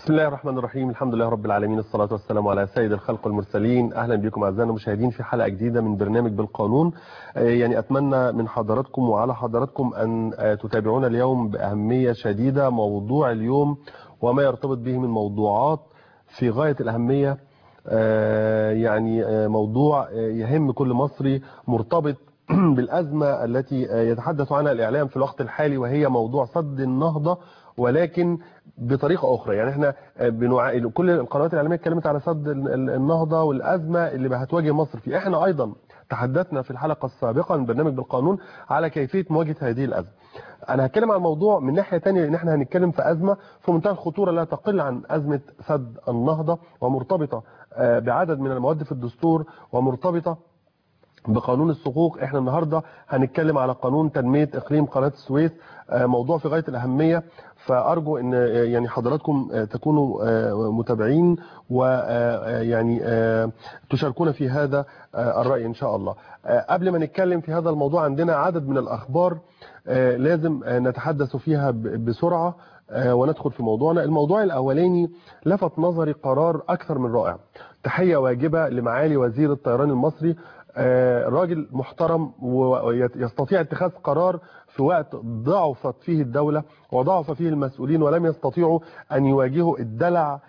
بسم الله الرحمن الرحيم الحمد لله رب العالمين الصلاة والسلام على سيد الخلق والمرسلين أهلا بكم أعزائنا المشاهدين في حلقة جديدة من برنامج بالقانون يعني أتمنى من حضراتكم وعلى حضراتكم أن تتابعونا اليوم بأهمية شديدة موضوع اليوم وما يرتبط به من موضوعات في غاية الأهمية يعني موضوع يهم كل مصري مرتبط بالأزمة التي يتحدث عنها الإعلام في الوقت الحالي وهي موضوع سد النهضة ولكن بطريقة أخرى يعني احنا بنوع... كل القنوات الإعلامية اتكلمت على سد النهضة والأزمة اللي هتواجه مصر فيه احنا أيضا تحدثنا في الحلقة السابقة من برنامج بالقانون على كيفية مواجهة هذه الأزمة أنا هتكلم عن الموضوع من ناحية تانية لأن احنا هنتكلم في أزمة في منتهى الخطورة لا تقل عن أزمة سد النهضة ومرتبطة بعدد من المواد في الدستور ومرتبطة بقانون الصقوق احنا النهاردة هنتكلم على قانون تنمية اقليم قناة السويس موضوع في غاية الاهمية فارجو ان يعني حضراتكم تكونوا متابعين ويعني تشاركونا في هذا الرأي ان شاء الله قبل ما نتكلم في هذا الموضوع عندنا عدد من الاخبار لازم نتحدث فيها بسرعة وندخل في موضوعنا الموضوع الاولاني لفت نظري قرار اكثر من رائع تحية واجبة لمعالي وزير الطيران المصري راجل محترم ويستطيع اتخاذ قرار في وقت ضعفت فيه الدولة وضعف فيه المسؤولين ولم يستطيعوا أن يواجهوا الدلع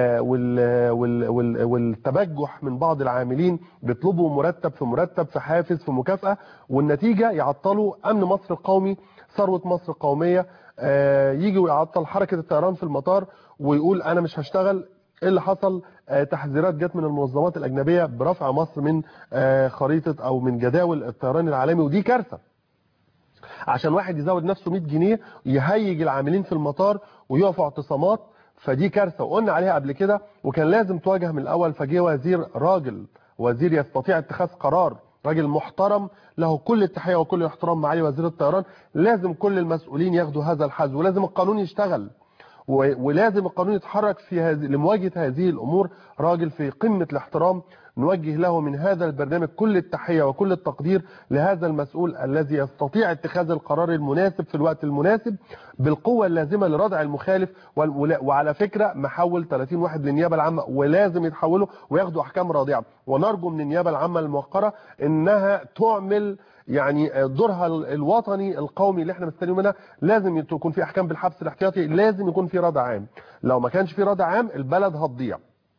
والتبجح من بعض العاملين بيطلبوا مرتب في مرتب في حافز في مكافأة والنتيجة يعطلوا أمن مصر القومي ثروة مصر القومية يجي ويعطل حركة الطيران في المطار ويقول أنا مش هشتغل ايه اللي حصل تحذيرات جت من المنظمات الأجنبية برفع مصر من خريطة أو من جداول الطيران العالمي ودي كارثة عشان واحد يزود نفسه 100 جنيه يهيج العاملين في المطار ويقفوا اعتصامات فدي كارثة وقلنا عليها قبل كده وكان لازم تواجه من الأول فجه وزير راجل وزير يستطيع اتخاذ قرار راجل محترم له كل التحية وكل الاحترام معالي وزير الطيران لازم كل المسؤولين ياخدوا هذا الحذو ولازم القانون يشتغل ولازم القانون يتحرك في هذه لمواجهه هذه الامور راجل في قمه الاحترام نوجه له من هذا البرنامج كل التحيه وكل التقدير لهذا المسؤول الذي يستطيع اتخاذ القرار المناسب في الوقت المناسب بالقوه اللازمه لردع المخالف وعلى فكره محول 30 واحد للنيابه العامه ولازم يتحولوا وياخدوا احكام رادعه ونرجو من النيابه العامه الموقره انها تعمل يعني دورها الوطني القومي اللي احنا مستنيين منها لازم يكون في احكام بالحبس الاحتياطي لازم يكون في ردع عام لو ما كانش في ردع عام البلد هتضيع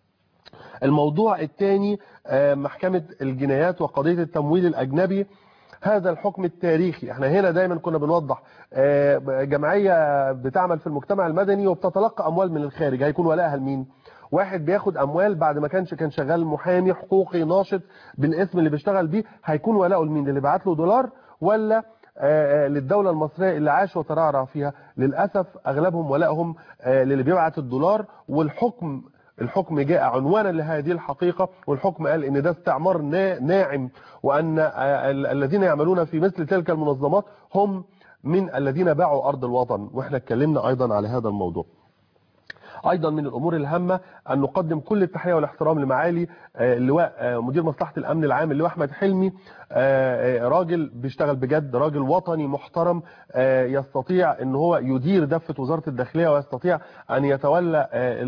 الموضوع الثاني محكمة الجنايات وقضية التمويل الأجنبي هذا الحكم التاريخي احنا هنا دايما كنا بنوضح جمعية بتعمل في المجتمع المدني وبتتلقى أموال من الخارج هيكون ولاءها لمين واحد بياخد اموال بعد ما كانش كان شغال محامي حقوقي ناشط بالاسم اللي بيشتغل بيه هيكون ولاؤه لمين اللي بعت له دولار ولا للدولة المصرية اللي عاش وترعرع فيها للأسف أغلبهم ولائهم للي بيبعت الدولار والحكم الحكم جاء عنوانا لهذه الحقيقة والحكم قال ان ده استعمار ناعم وأن الذين يعملون في مثل تلك المنظمات هم من الذين باعوا أرض الوطن وإحنا اتكلمنا أيضا على هذا الموضوع ايضا من الامور الهامه ان نقدم كل التحيه والاحترام لمعالي اللواء مدير مصلحه الامن العام اللواء احمد حلمي راجل بيشتغل بجد راجل وطني محترم يستطيع ان هو يدير دفه وزاره الداخليه ويستطيع ان يتولى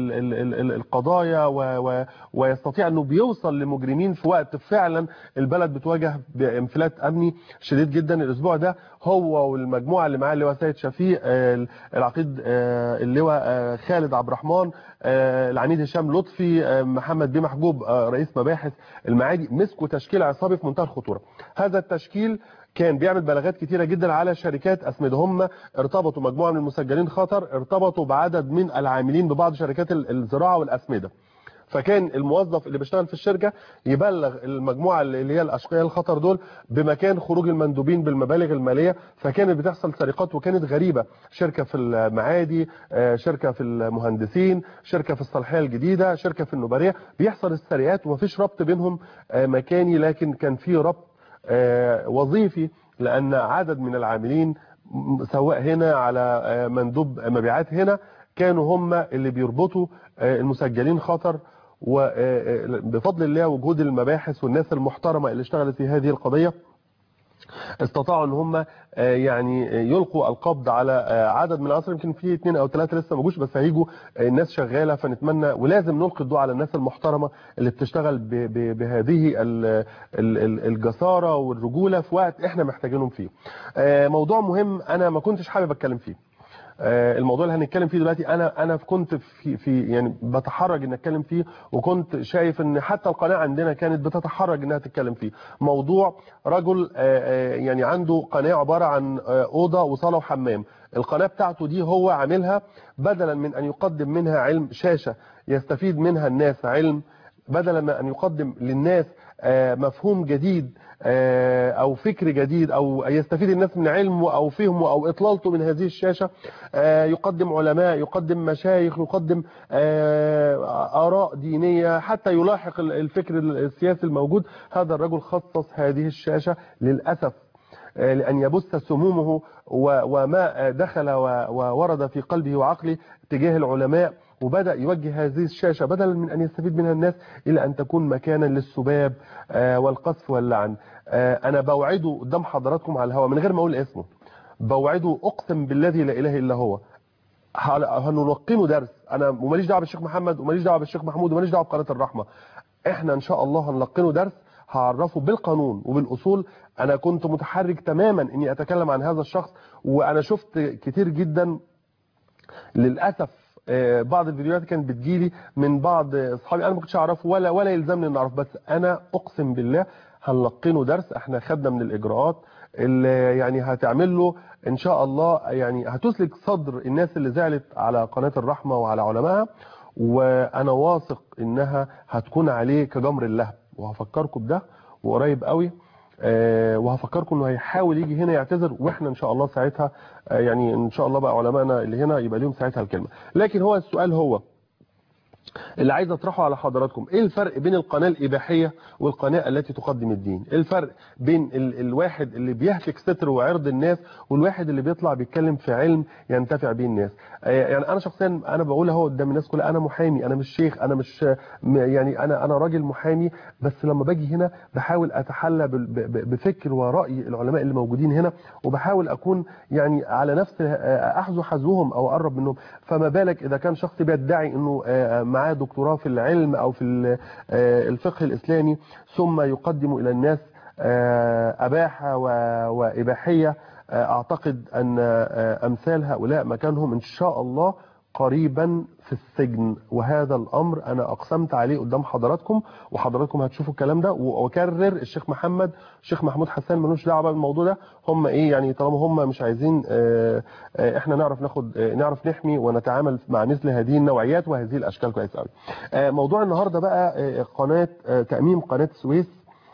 القضايا ويستطيع انه بيوصل لمجرمين في وقت فعلا البلد بتواجه بانفلات امني شديد جدا الاسبوع ده هو والمجموعه اللي معاه اللواء سيد شفيق العقيد اللواء خالد عبد الرحمن العميد هشام لطفي محمد بيه محجوب رئيس مباحث المعادي مسكوا تشكيل عصابي في منتهى الخطوره هذا التشكيل كان بيعمل بلاغات كتيرة جدا على شركات أسمدة هم ارتبطوا مجموعة من المسجلين خطر ارتبطوا بعدد من العاملين ببعض شركات الزراعة والأسمدة فكان الموظف اللي بيشتغل في الشركة يبلغ المجموعة اللي هي الأشقياء الخطر دول بمكان خروج المندوبين بالمبالغ المالية فكانت بتحصل سرقات وكانت غريبة شركة في المعادي شركة في المهندسين شركة في الصالحية الجديدة شركة في النبارية بيحصل السرقات ومفيش ربط بينهم مكاني لكن كان في ربط وظيفي لأن عدد من العاملين سواء هنا على مندوب مبيعات هنا كانوا هم اللي بيربطوا المسجلين خطر وبفضل الله وجود المباحث والناس المحترمة اللي اشتغلت في هذه القضية استطاعوا ان هم يعني يلقوا القبض على عدد من العناصر يمكن في اثنين او ثلاثه لسه ما جوش بس هيجوا الناس شغاله فنتمنى ولازم نلقي الضوء على الناس المحترمه اللي بتشتغل ب- ب- بهذه ال- ال- ال- الجساره والرجوله في وقت احنا محتاجينهم فيه. آه، موضوع مهم انا ما كنتش حابب اتكلم فيه. آه، الموضوع اللي هنتكلم فيه دلوقتي انا انا كنت في في يعني بتحرج ان اتكلم فيه وكنت شايف ان حتى القناه عندنا كانت بتتحرج انها تتكلم فيه موضوع رجل آه، آه، يعني عنده قناه عباره عن آه، اوضه وصاله وحمام القناه بتاعته دي هو عاملها بدلا من ان يقدم منها علم شاشه يستفيد منها الناس علم بدلا من ان يقدم للناس آه، مفهوم جديد آه، او فكر جديد او يستفيد الناس من علمه او فهمه او اطلالته من هذه الشاشه آه، يقدم علماء يقدم مشايخ يقدم آه، اراء دينيه حتى يلاحق ال- الفكر السياسي الموجود هذا الرجل خصص هذه الشاشه للاسف آه، لأن يبث سمومه و- وما دخل و- وورد في قلبه وعقله تجاه العلماء وبدأ يوجه هذه الشاشة بدلا من أن يستفيد منها الناس إلى أن تكون مكانا للسباب آه، والقذف واللعن آه، أنا بوعده قدام حضراتكم على الهواء من غير ما أقول اسمه بوعده أقسم بالذي لا إله إلا هو هل- هنلقنه درس انا وماليش دعوه بالشيخ محمد وماليش دعوه بالشيخ محمود وماليش دعوه بقناه الرحمه احنا ان شاء الله هنلقنه درس هعرفه بالقانون وبالاصول انا كنت متحرج تماما اني اتكلم عن هذا الشخص وانا شفت كتير جدا للاسف آه، بعض الفيديوهات كانت بتجيلي من بعض اصحابي انا ما كنتش اعرفه ولا ولا يلزمني ان اعرف بس انا اقسم بالله هنلقنه درس احنا خدنا من الاجراءات اللي يعني هتعمل له ان شاء الله يعني هتسلك صدر الناس اللي زعلت على قناه الرحمه وعلى علمائها وانا واثق انها هتكون عليه كجمر اللهب وهفكركم بده وقريب قوي آه، وهفكركم انه هيحاول يجي هنا يعتذر واحنا ان شاء الله ساعتها آه، يعني ان شاء الله بقى علمائنا اللي هنا يبقى ليهم ساعتها الكلمه لكن هو السؤال هو اللي عايز اطرحه على حضراتكم ايه الفرق بين القناه الاباحيه والقناه التي تقدم الدين ايه الفرق بين ال الواحد اللي بيهتك ستر وعرض الناس والواحد اللي بيطلع بيتكلم في علم ينتفع به الناس آه، يعني انا شخصيا انا بقول اهو قدام الناس كلها انا محامي انا مش شيخ انا مش م- يعني انا انا راجل محامي بس لما باجي هنا بحاول اتحلى بال- ب- ب- بفكر وراي العلماء اللي موجودين هنا وبحاول اكون يعني على نفس آه، احذو حذوهم او اقرب منهم فما بالك اذا كان شخص بيدعي انه آه، معاه دكتوراه في العلم او في ال- آه، الفقه الاسلامي ثم يقدم الى الناس آه، اباحه و- واباحيه آه، اعتقد ان آه، امثال هؤلاء مكانهم ان شاء الله قريبا في السجن وهذا الامر انا اقسمت عليه قدام حضراتكم وحضراتكم هتشوفوا الكلام ده واكرر الشيخ محمد الشيخ محمود حسان ملوش دعوه بقى بالموضوع ده هم ايه يعني طالما هم مش عايزين آه، آه، احنا نعرف ناخد آه، نعرف نحمي ونتعامل مع مثل هذه النوعيات وهذه الاشكال كويس قوي آه، موضوع النهارده بقى آه، قناه آه، تاميم قناه السويس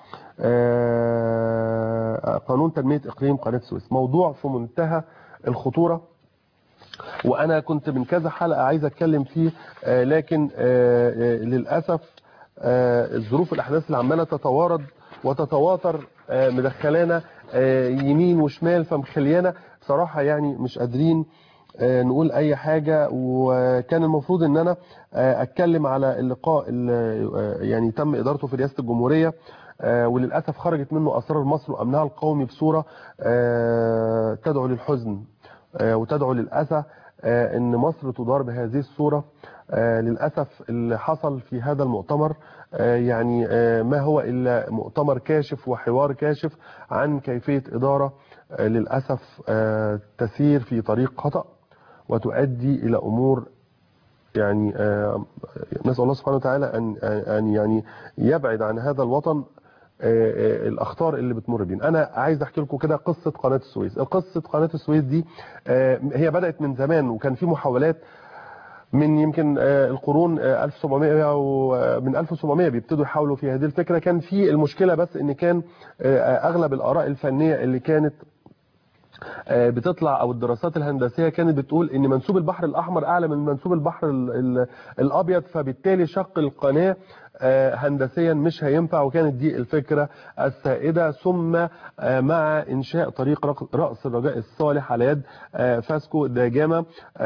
آه، قانون تنميه اقليم قناه السويس موضوع في منتهى الخطوره وانا كنت من كذا حلقه عايز اتكلم فيه آه، لكن آه، آه، للاسف آه، الظروف الاحداث اللي عماله تتوارد وتتواتر آه، مدخلانا آه، يمين وشمال فمخليانا بصراحه يعني مش قادرين آه، نقول اي حاجه وكان المفروض ان انا آه، اتكلم على اللقاء اللي آه، يعني تم ادارته في رئاسه الجمهوريه آه، وللاسف خرجت منه اسرار مصر وامنها القومي بصوره آه، تدعو للحزن آه، وتدعو للأسى آه، ان مصر تدار بهذه الصورة آه، للأسف اللي حصل في هذا المؤتمر آه، يعني آه، ما هو إلا مؤتمر كاشف وحوار كاشف عن كيفية إدارة آه، للأسف آه، تسير في طريق خطأ وتؤدي إلى أمور يعني آه، نسأل الله سبحانه وتعالى أن أن يعني يبعد عن هذا الوطن آه، آه، الاخطار اللي بتمر بينا انا عايز احكي لكم كده قصه قناه السويس قصه قناه السويس دي آه، هي بدات من زمان وكان في محاولات من يمكن آه، القرون آه، 1700 ومن 1700 بيبتدوا يحاولوا في هذه الفكره كان في المشكله بس ان كان آه، آه، اغلب الاراء الفنيه اللي كانت آه، بتطلع او الدراسات الهندسيه كانت بتقول ان منسوب البحر الاحمر اعلى من منسوب البحر ال- ال- الابيض فبالتالي شق القناه آه، هندسيا مش هينفع وكانت دي الفكرة السائدة ثم آه، مع إنشاء طريق رق- رأس الرجاء الصالح على يد آه، فاسكو دا جاما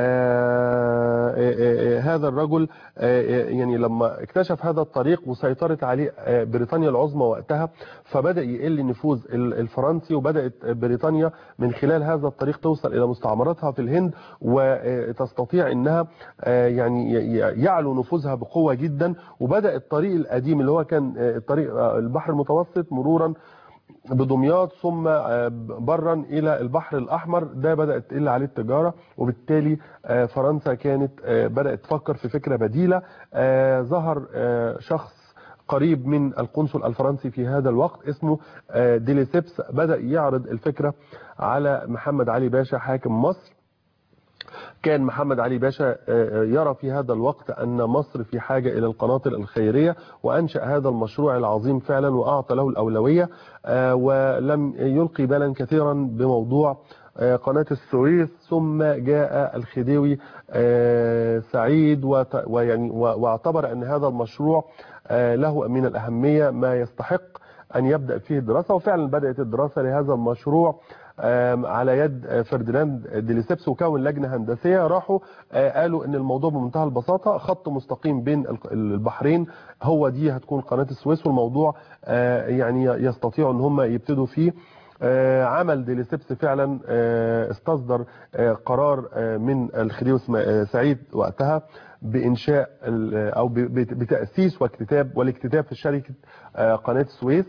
آه، آه، آه، هذا الرجل آه، آه، يعني لما اكتشف هذا الطريق وسيطرت عليه آه، بريطانيا العظمى وقتها فبدأ يقل نفوذ ال- الفرنسي وبدأت بريطانيا من خلال هذا الطريق توصل إلى مستعمراتها في الهند وتستطيع إنها آه، يعني ي- ي- يعلو نفوذها بقوة جدا وبدأ الطريق القديم اللي هو كان آه، الطريق آه، البحر المتوسط مرورا بدمياط ثم آه، برا الى البحر الاحمر ده بدات تقل عليه التجاره وبالتالي آه، فرنسا كانت آه، بدات تفكر في فكره بديله آه، ظهر آه، شخص قريب من القنصل الفرنسي في هذا الوقت اسمه آه، ديليسيبس بدا يعرض الفكره على محمد علي باشا حاكم مصر كان محمد علي باشا آه، يرى في هذا الوقت أن مصر في حاجة إلى القناطر الخيرية وأنشأ هذا المشروع العظيم فعلا وأعطى له الأولوية آه، ولم يلقي بالا كثيرا بموضوع آه، قناة السويس ثم جاء الخديوي آه، سعيد وت- ويعني و- واعتبر أن هذا المشروع آه، له من الأهمية ما يستحق أن يبدأ فيه الدراسة وفعلا بدأت الدراسة لهذا المشروع آم، على يد آه، فرديناند ديليسيبس وكون لجنة هندسية راحوا آه، قالوا ان الموضوع بمنتهى البساطة خط مستقيم بين الق- البحرين هو دي هتكون قناة السويس والموضوع آه، يعني يستطيعوا ان هم يبتدوا فيه آه، عمل ديليسيبس فعلا آه، استصدر آه، قرار آه، من الخديوي اسما- آه، سعيد وقتها بانشاء ال- او ب- بت- بتاسيس واكتتاب والاكتتاب في شركه آه، قناه السويس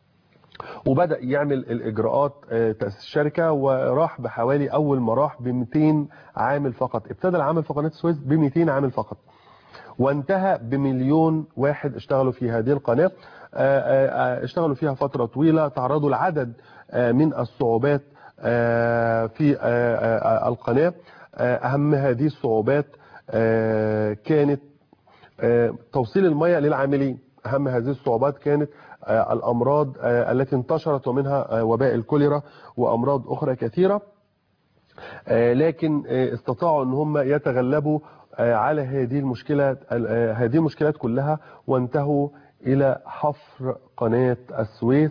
وبدأ يعمل الإجراءات آه، تأسيس الشركة وراح بحوالي أول ما راح ب 200 عامل فقط ابتدى العمل في قناة السويس ب 200 عامل فقط وانتهى بمليون واحد اشتغلوا في هذه القناة آه، آه، آه، اشتغلوا فيها فترة طويلة تعرضوا لعدد آه، من الصعوبات آه، في آه، آه، آه، القناة آه، أهم هذه الصعوبات آه، كانت آه، توصيل المياه للعاملين أهم هذه الصعوبات كانت آه، الأمراض آه، التي انتشرت ومنها آه، وباء الكوليرا وأمراض أخرى كثيرة آه، لكن آه، استطاعوا ان هم يتغلبوا آه، على هذه المشكلات آه، هذه المشكلات كلها وانتهوا الى حفر قناة السويس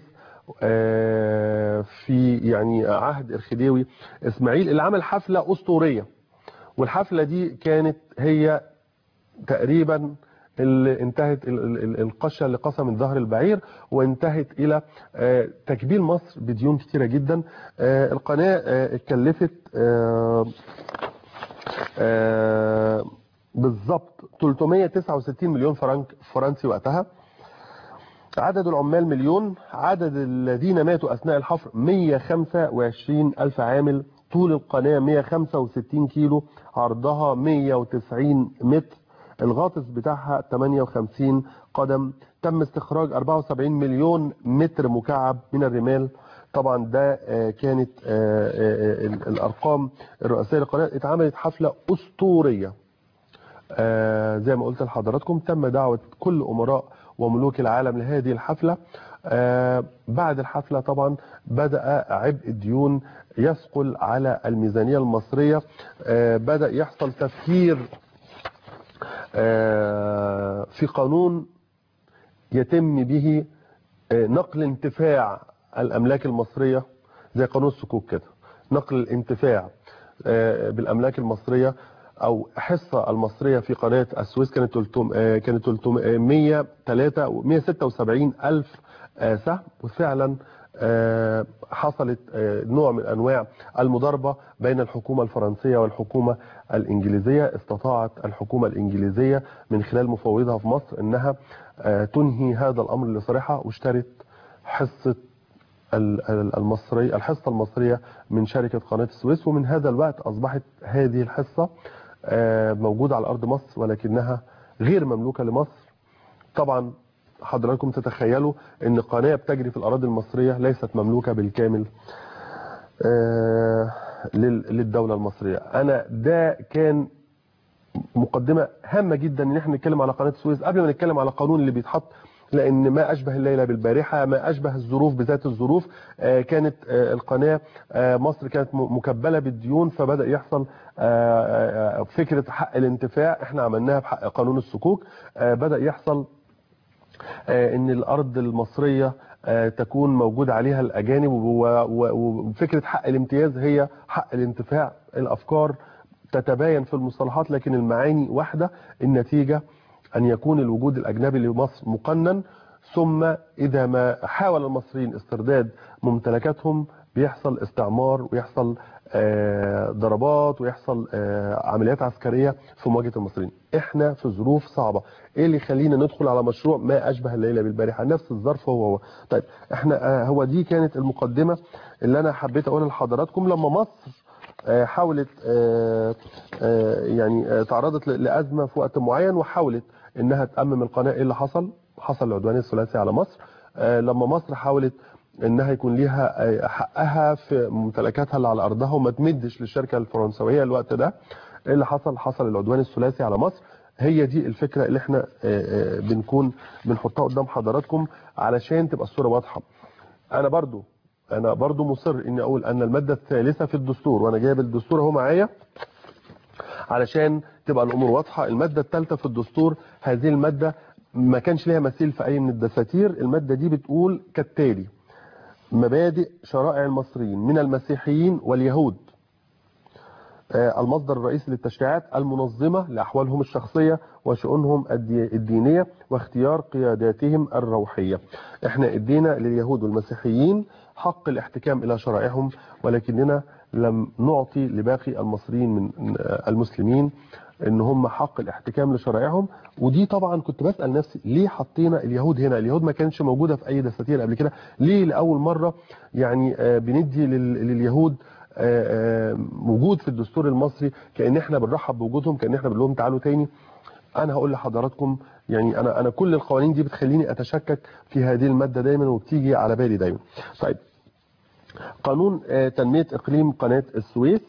آه، في يعني عهد الخديوي اسماعيل اللي عمل حفلة اسطورية والحفلة دي كانت هي تقريبا اللي انتهت ال- ال- ال- القشه اللي قسمت ظهر البعير وانتهت الى آه، تكبيل مصر بديون كتيره جدا آه، القناه آه، اتكلفت آه، آه، بالظبط 369 مليون فرنك فرنسي وقتها عدد العمال مليون عدد الذين ماتوا أثناء الحفر 125 ألف عامل طول القناة 165 كيلو عرضها 190 متر الغاطس بتاعها 58 قدم تم استخراج 74 مليون متر مكعب من الرمال طبعا ده آه، كانت آه، آه، ال- الأرقام الرئيسية للقناة اتعملت حفلة أسطورية آه، زي ما قلت لحضراتكم تم دعوة كل أمراء وملوك العالم لهذه الحفلة آه، بعد الحفلة طبعا بدأ عبء الديون يثقل على الميزانية المصرية آه، بدأ يحصل تفكير آه، في قانون يتم به آه، نقل انتفاع الأملاك المصرية زي قانون الصكوك كده نقل الانتفاع آه، بالأملاك المصرية أو حصة المصرية في قناة السويس كانت 300 آه، كانت 300 103 176 ألف آه، سهم وفعلا آه، حصلت آه، نوع من أنواع المضاربة بين الحكومة الفرنسية والحكومة الإنجليزية استطاعت الحكومة الإنجليزية من خلال مفوضها في مصر أنها آه، تنهي هذا الأمر لصالحها واشترت حصة ال- ال- المصري الحصة المصرية من شركة قناة السويس ومن هذا الوقت أصبحت هذه الحصة آه، موجودة على أرض مصر ولكنها غير مملوكة لمصر طبعا حضراتكم تتخيلوا ان قناة بتجري في الأراضي المصرية ليست مملوكة بالكامل آه، لل- للدولة المصرية أنا ده كان مقدمة هامة جدا ان احنا نتكلم على قناة السويس قبل ما نتكلم على القانون اللي بيتحط لان ما اشبه الليله بالبارحه ما اشبه الظروف بذات الظروف آه، كانت آه، القناه آه، مصر كانت م- مكبله بالديون فبدا يحصل آه، آه، فكره حق الانتفاع احنا عملناها بحق قانون الصكوك آه، بدا يحصل آه، ان الارض المصريه آه، تكون موجود عليها الاجانب و- و- وفكره حق الامتياز هي حق الانتفاع الافكار تتباين في المصطلحات لكن المعاني واحده النتيجه ان يكون الوجود الاجنبي لمصر مقنن ثم اذا ما حاول المصريين استرداد ممتلكاتهم بيحصل استعمار ويحصل آه، ضربات ويحصل آه، عمليات عسكريه في مواجهه المصريين احنا في ظروف صعبه ايه اللي يخلينا ندخل على مشروع ما اشبه الليله بالبارحه نفس الظرف هو هو طيب احنا آه، هو دي كانت المقدمه اللي انا حبيت اقولها لحضراتكم لما مصر آه، حاولت آه، آه، يعني آه، تعرضت ل- لازمه في وقت معين وحاولت انها تامم القناه ايه اللي حصل حصل العدوان الثلاثي على مصر آه، لما مصر حاولت انها يكون ليها آه، حقها في ممتلكاتها اللي على ارضها وما تمدش للشركه الفرنسويه الوقت ده ايه اللي حصل حصل العدوان الثلاثي على مصر هي دي الفكره اللي احنا آه، آه، بنكون بنحطها قدام حضراتكم علشان تبقى الصوره واضحه انا برضو انا برضو مصر اني اقول ان الماده الثالثه في الدستور وانا جايب الدستور اهو معايا علشان تبقى الامور واضحه الماده الثالثه في الدستور هذه الماده ما كانش ليها مثيل في اي من الدساتير الماده دي بتقول كالتالي مبادئ شرائع المصريين من المسيحيين واليهود آه، المصدر الرئيسي للتشريعات المنظمة لأحوالهم الشخصية وشؤونهم الدي- الدينية واختيار قياداتهم الروحية احنا ادينا لليهود والمسيحيين حق الاحتكام إلى شرائعهم ولكننا لم نعطي لباقي المصريين من آه، المسلمين ان هم حق الاحتكام لشرائعهم ودي طبعا كنت بسأل نفسي ليه حطينا اليهود هنا اليهود ما كانش موجودة في اي دساتير قبل كده ليه لأول مرة يعني آه، بندي لل- لليهود آه، آه، وجود في الدستور المصري كأن احنا بنرحب بوجودهم كأن احنا بنقول لهم تعالوا تاني انا هقول لحضراتكم يعني انا انا كل القوانين دي بتخليني اتشكك في هذه الماده دايما وبتيجي على بالي دايما طيب قانون آه، تنميه اقليم قناه السويس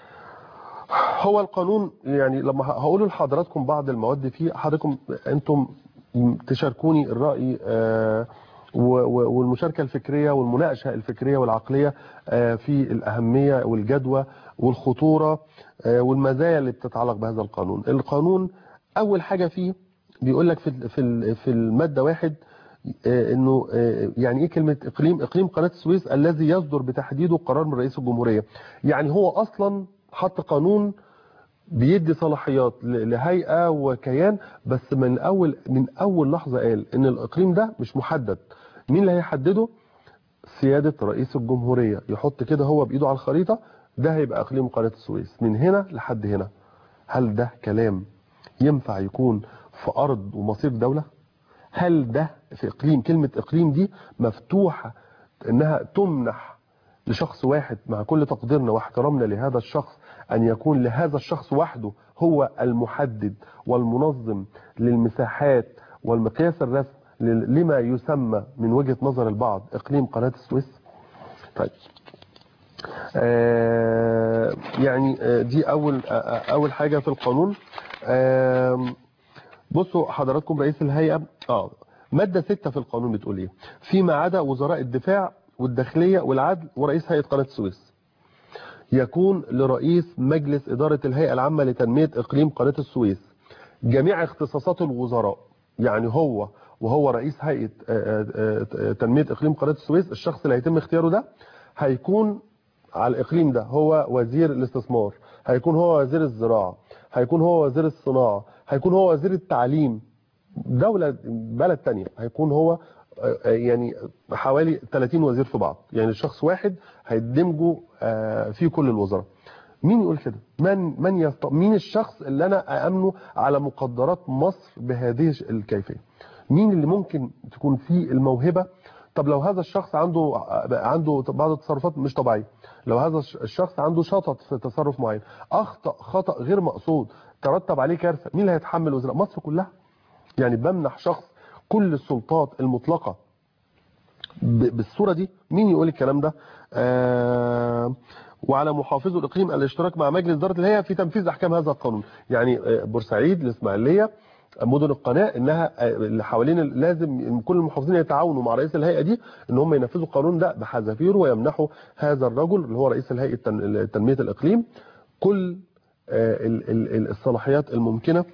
هو القانون يعني لما ه- هقول لحضراتكم بعض المواد فيه حضراتكم انتم تشاركوني الراي آه، و- و- والمشاركه الفكريه والمناقشه الفكريه والعقليه آه، في الاهميه والجدوى والخطوره آه، والمزايا اللي بتتعلق بهذا القانون القانون اول حاجه فيه بيقول لك في ال- في ال- في الماده واحد آه، انه آه، يعني ايه كلمه اقليم اقليم قناه السويس الذي يصدر بتحديده قرار من رئيس الجمهوريه يعني هو اصلا حط قانون بيدي صلاحيات ل- لهيئه وكيان بس من اول من اول لحظه قال ان الاقليم ده مش محدد مين اللي هيحدده سياده رئيس الجمهوريه يحط كده هو بايده على الخريطه ده هيبقى اقليم قناه السويس من هنا لحد هنا هل ده كلام ينفع يكون في ارض ومصير دوله هل ده في اقليم كلمه اقليم دي مفتوحه انها تمنح لشخص واحد مع كل تقديرنا واحترامنا لهذا الشخص أن يكون لهذا الشخص وحده هو المحدد والمنظم للمساحات والمقياس الرسم لل- لما يسمى من وجهة نظر البعض إقليم قناة السويس طيب آه يعني آه دي أول آه آه، أول حاجة في القانون آه بصوا حضراتكم رئيس الهيئة اه مادة 6 في القانون بتقول ايه فيما عدا وزراء الدفاع والداخلية والعدل ورئيس هيئة قناة السويس يكون لرئيس مجلس إدارة الهيئة العامة لتنمية إقليم قناة السويس جميع اختصاصات الوزراء يعني هو وهو رئيس هيئة آه، آه، آه، تنمية إقليم قناة السويس الشخص اللي هيتم اختياره ده هيكون على الإقليم ده هو وزير الاستثمار هيكون هو وزير الزراعة هيكون هو وزير الصناعة هيكون هو وزير التعليم دولة بلد تانية هيكون هو آه، آه، يعني حوالي 30 وزير في بعض يعني الشخص واحد هيدمجوا آه، فيه كل الوزراء مين يقول كده من من يست... مين الشخص اللي انا أأمنه على مقدرات مصر بهذه الكيفية مين اللي ممكن تكون فيه الموهبة طب لو هذا الشخص عنده عنده بعض التصرفات مش طبيعية لو هذا الشخص عنده شطط في تصرف معين اخطأ خطأ غير مقصود ترتب عليه كارثة مين اللي هيتحمل وزراء مصر كلها يعني بمنح شخص كل السلطات المطلقة ب- بالصورة دي مين يقول الكلام ده آه وعلى محافظو الإقليم الاشتراك مع مجلس إدارة الهيئة في تنفيذ أحكام هذا القانون يعني آه، بورسعيد الإسماعيلية مدن القناة إنها آه، اللي حوالين ال- لازم كل المحافظين يتعاونوا مع رئيس الهيئة دي إن هم ينفذوا القانون ده بحذافيره ويمنحوا هذا الرجل اللي هو رئيس الهيئة تن- تنمية الإقليم كل آه، ال- ال- ال- الصلاحيات الممكنة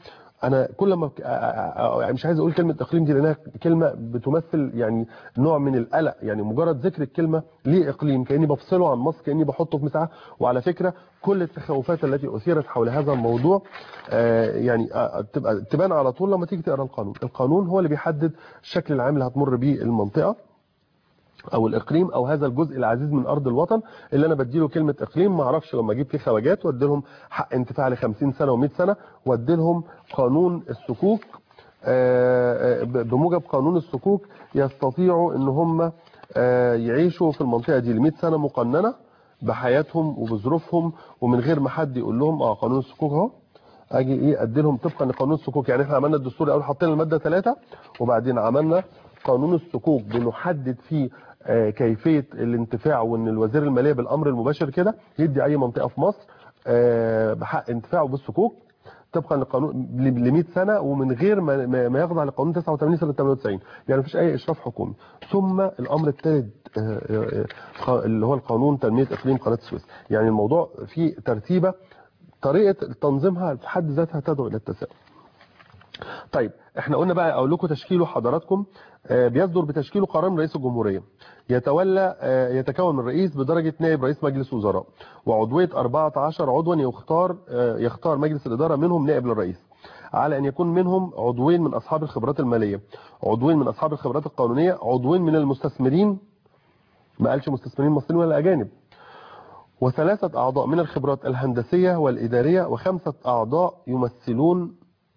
انا كل ما ك- آ- آ- آ- مش عايز اقول كلمه اقليم دي لانها كلمه بتمثل يعني نوع من القلق يعني مجرد ذكر الكلمه ليه اقليم كاني بفصله عن مصر كاني بحطه في مساحه وعلى فكره كل التخوفات التي اثيرت حول هذا الموضوع آه، يعني آه، تبقى تبان على طول لما تيجي تقرا القانون القانون هو اللي بيحدد الشكل العام اللي هتمر بيه المنطقه او الاقليم او هذا الجزء العزيز من ارض الوطن اللي انا بديله كلمه اقليم ما اعرفش لما اجيب فيه خواجات وادي لهم حق انتفاع ل 50 سنه و100 سنه وادي لهم قانون السكوك آه، آه، ب- بموجب قانون السكوك يستطيعوا ان هم آه، يعيشوا في المنطقه دي ل 100 سنه مقننه بحياتهم وبظروفهم ومن غير ما حد يقول لهم اه قانون السكوك اهو اجي ايه ادي لهم طبقا لقانون السكوك يعني احنا عملنا الدستور الاول حطينا الماده 3 وبعدين عملنا قانون السكوك بنحدد فيه آه، كيفيه الانتفاع وان الوزير الماليه بالامر المباشر كده يدي اي منطقه في مصر آه، بحق انتفاعه بالسكوك طبقا لقانون ل 100 سنه ومن غير ما ما ما يخضع لقانون 89 سنه 98 يعني مفيش اي اشراف حكومي ثم الامر الثالث آه، آه، آه، اللي هو القانون تنميه اقليم قناه السويس يعني الموضوع فيه ترتيبه طريقه تنظيمها في حد ذاتها تدعو الى التساؤل طيب احنا قلنا بقى اقول لكم تشكيله حضراتكم آه، بيصدر بتشكيله قرار من رئيس الجمهوريه يتولى آه، يتكون من رئيس بدرجه نائب رئيس مجلس وزراء وعضويه 14 عضوا يختار آه، يختار مجلس الاداره منهم نائب للرئيس على ان يكون منهم عضوين من اصحاب الخبرات الماليه عضوين من اصحاب الخبرات القانونيه عضوين من المستثمرين ما قالش مستثمرين مصريين ولا اجانب وثلاثه اعضاء من الخبرات الهندسيه والاداريه وخمسه اعضاء يمثلون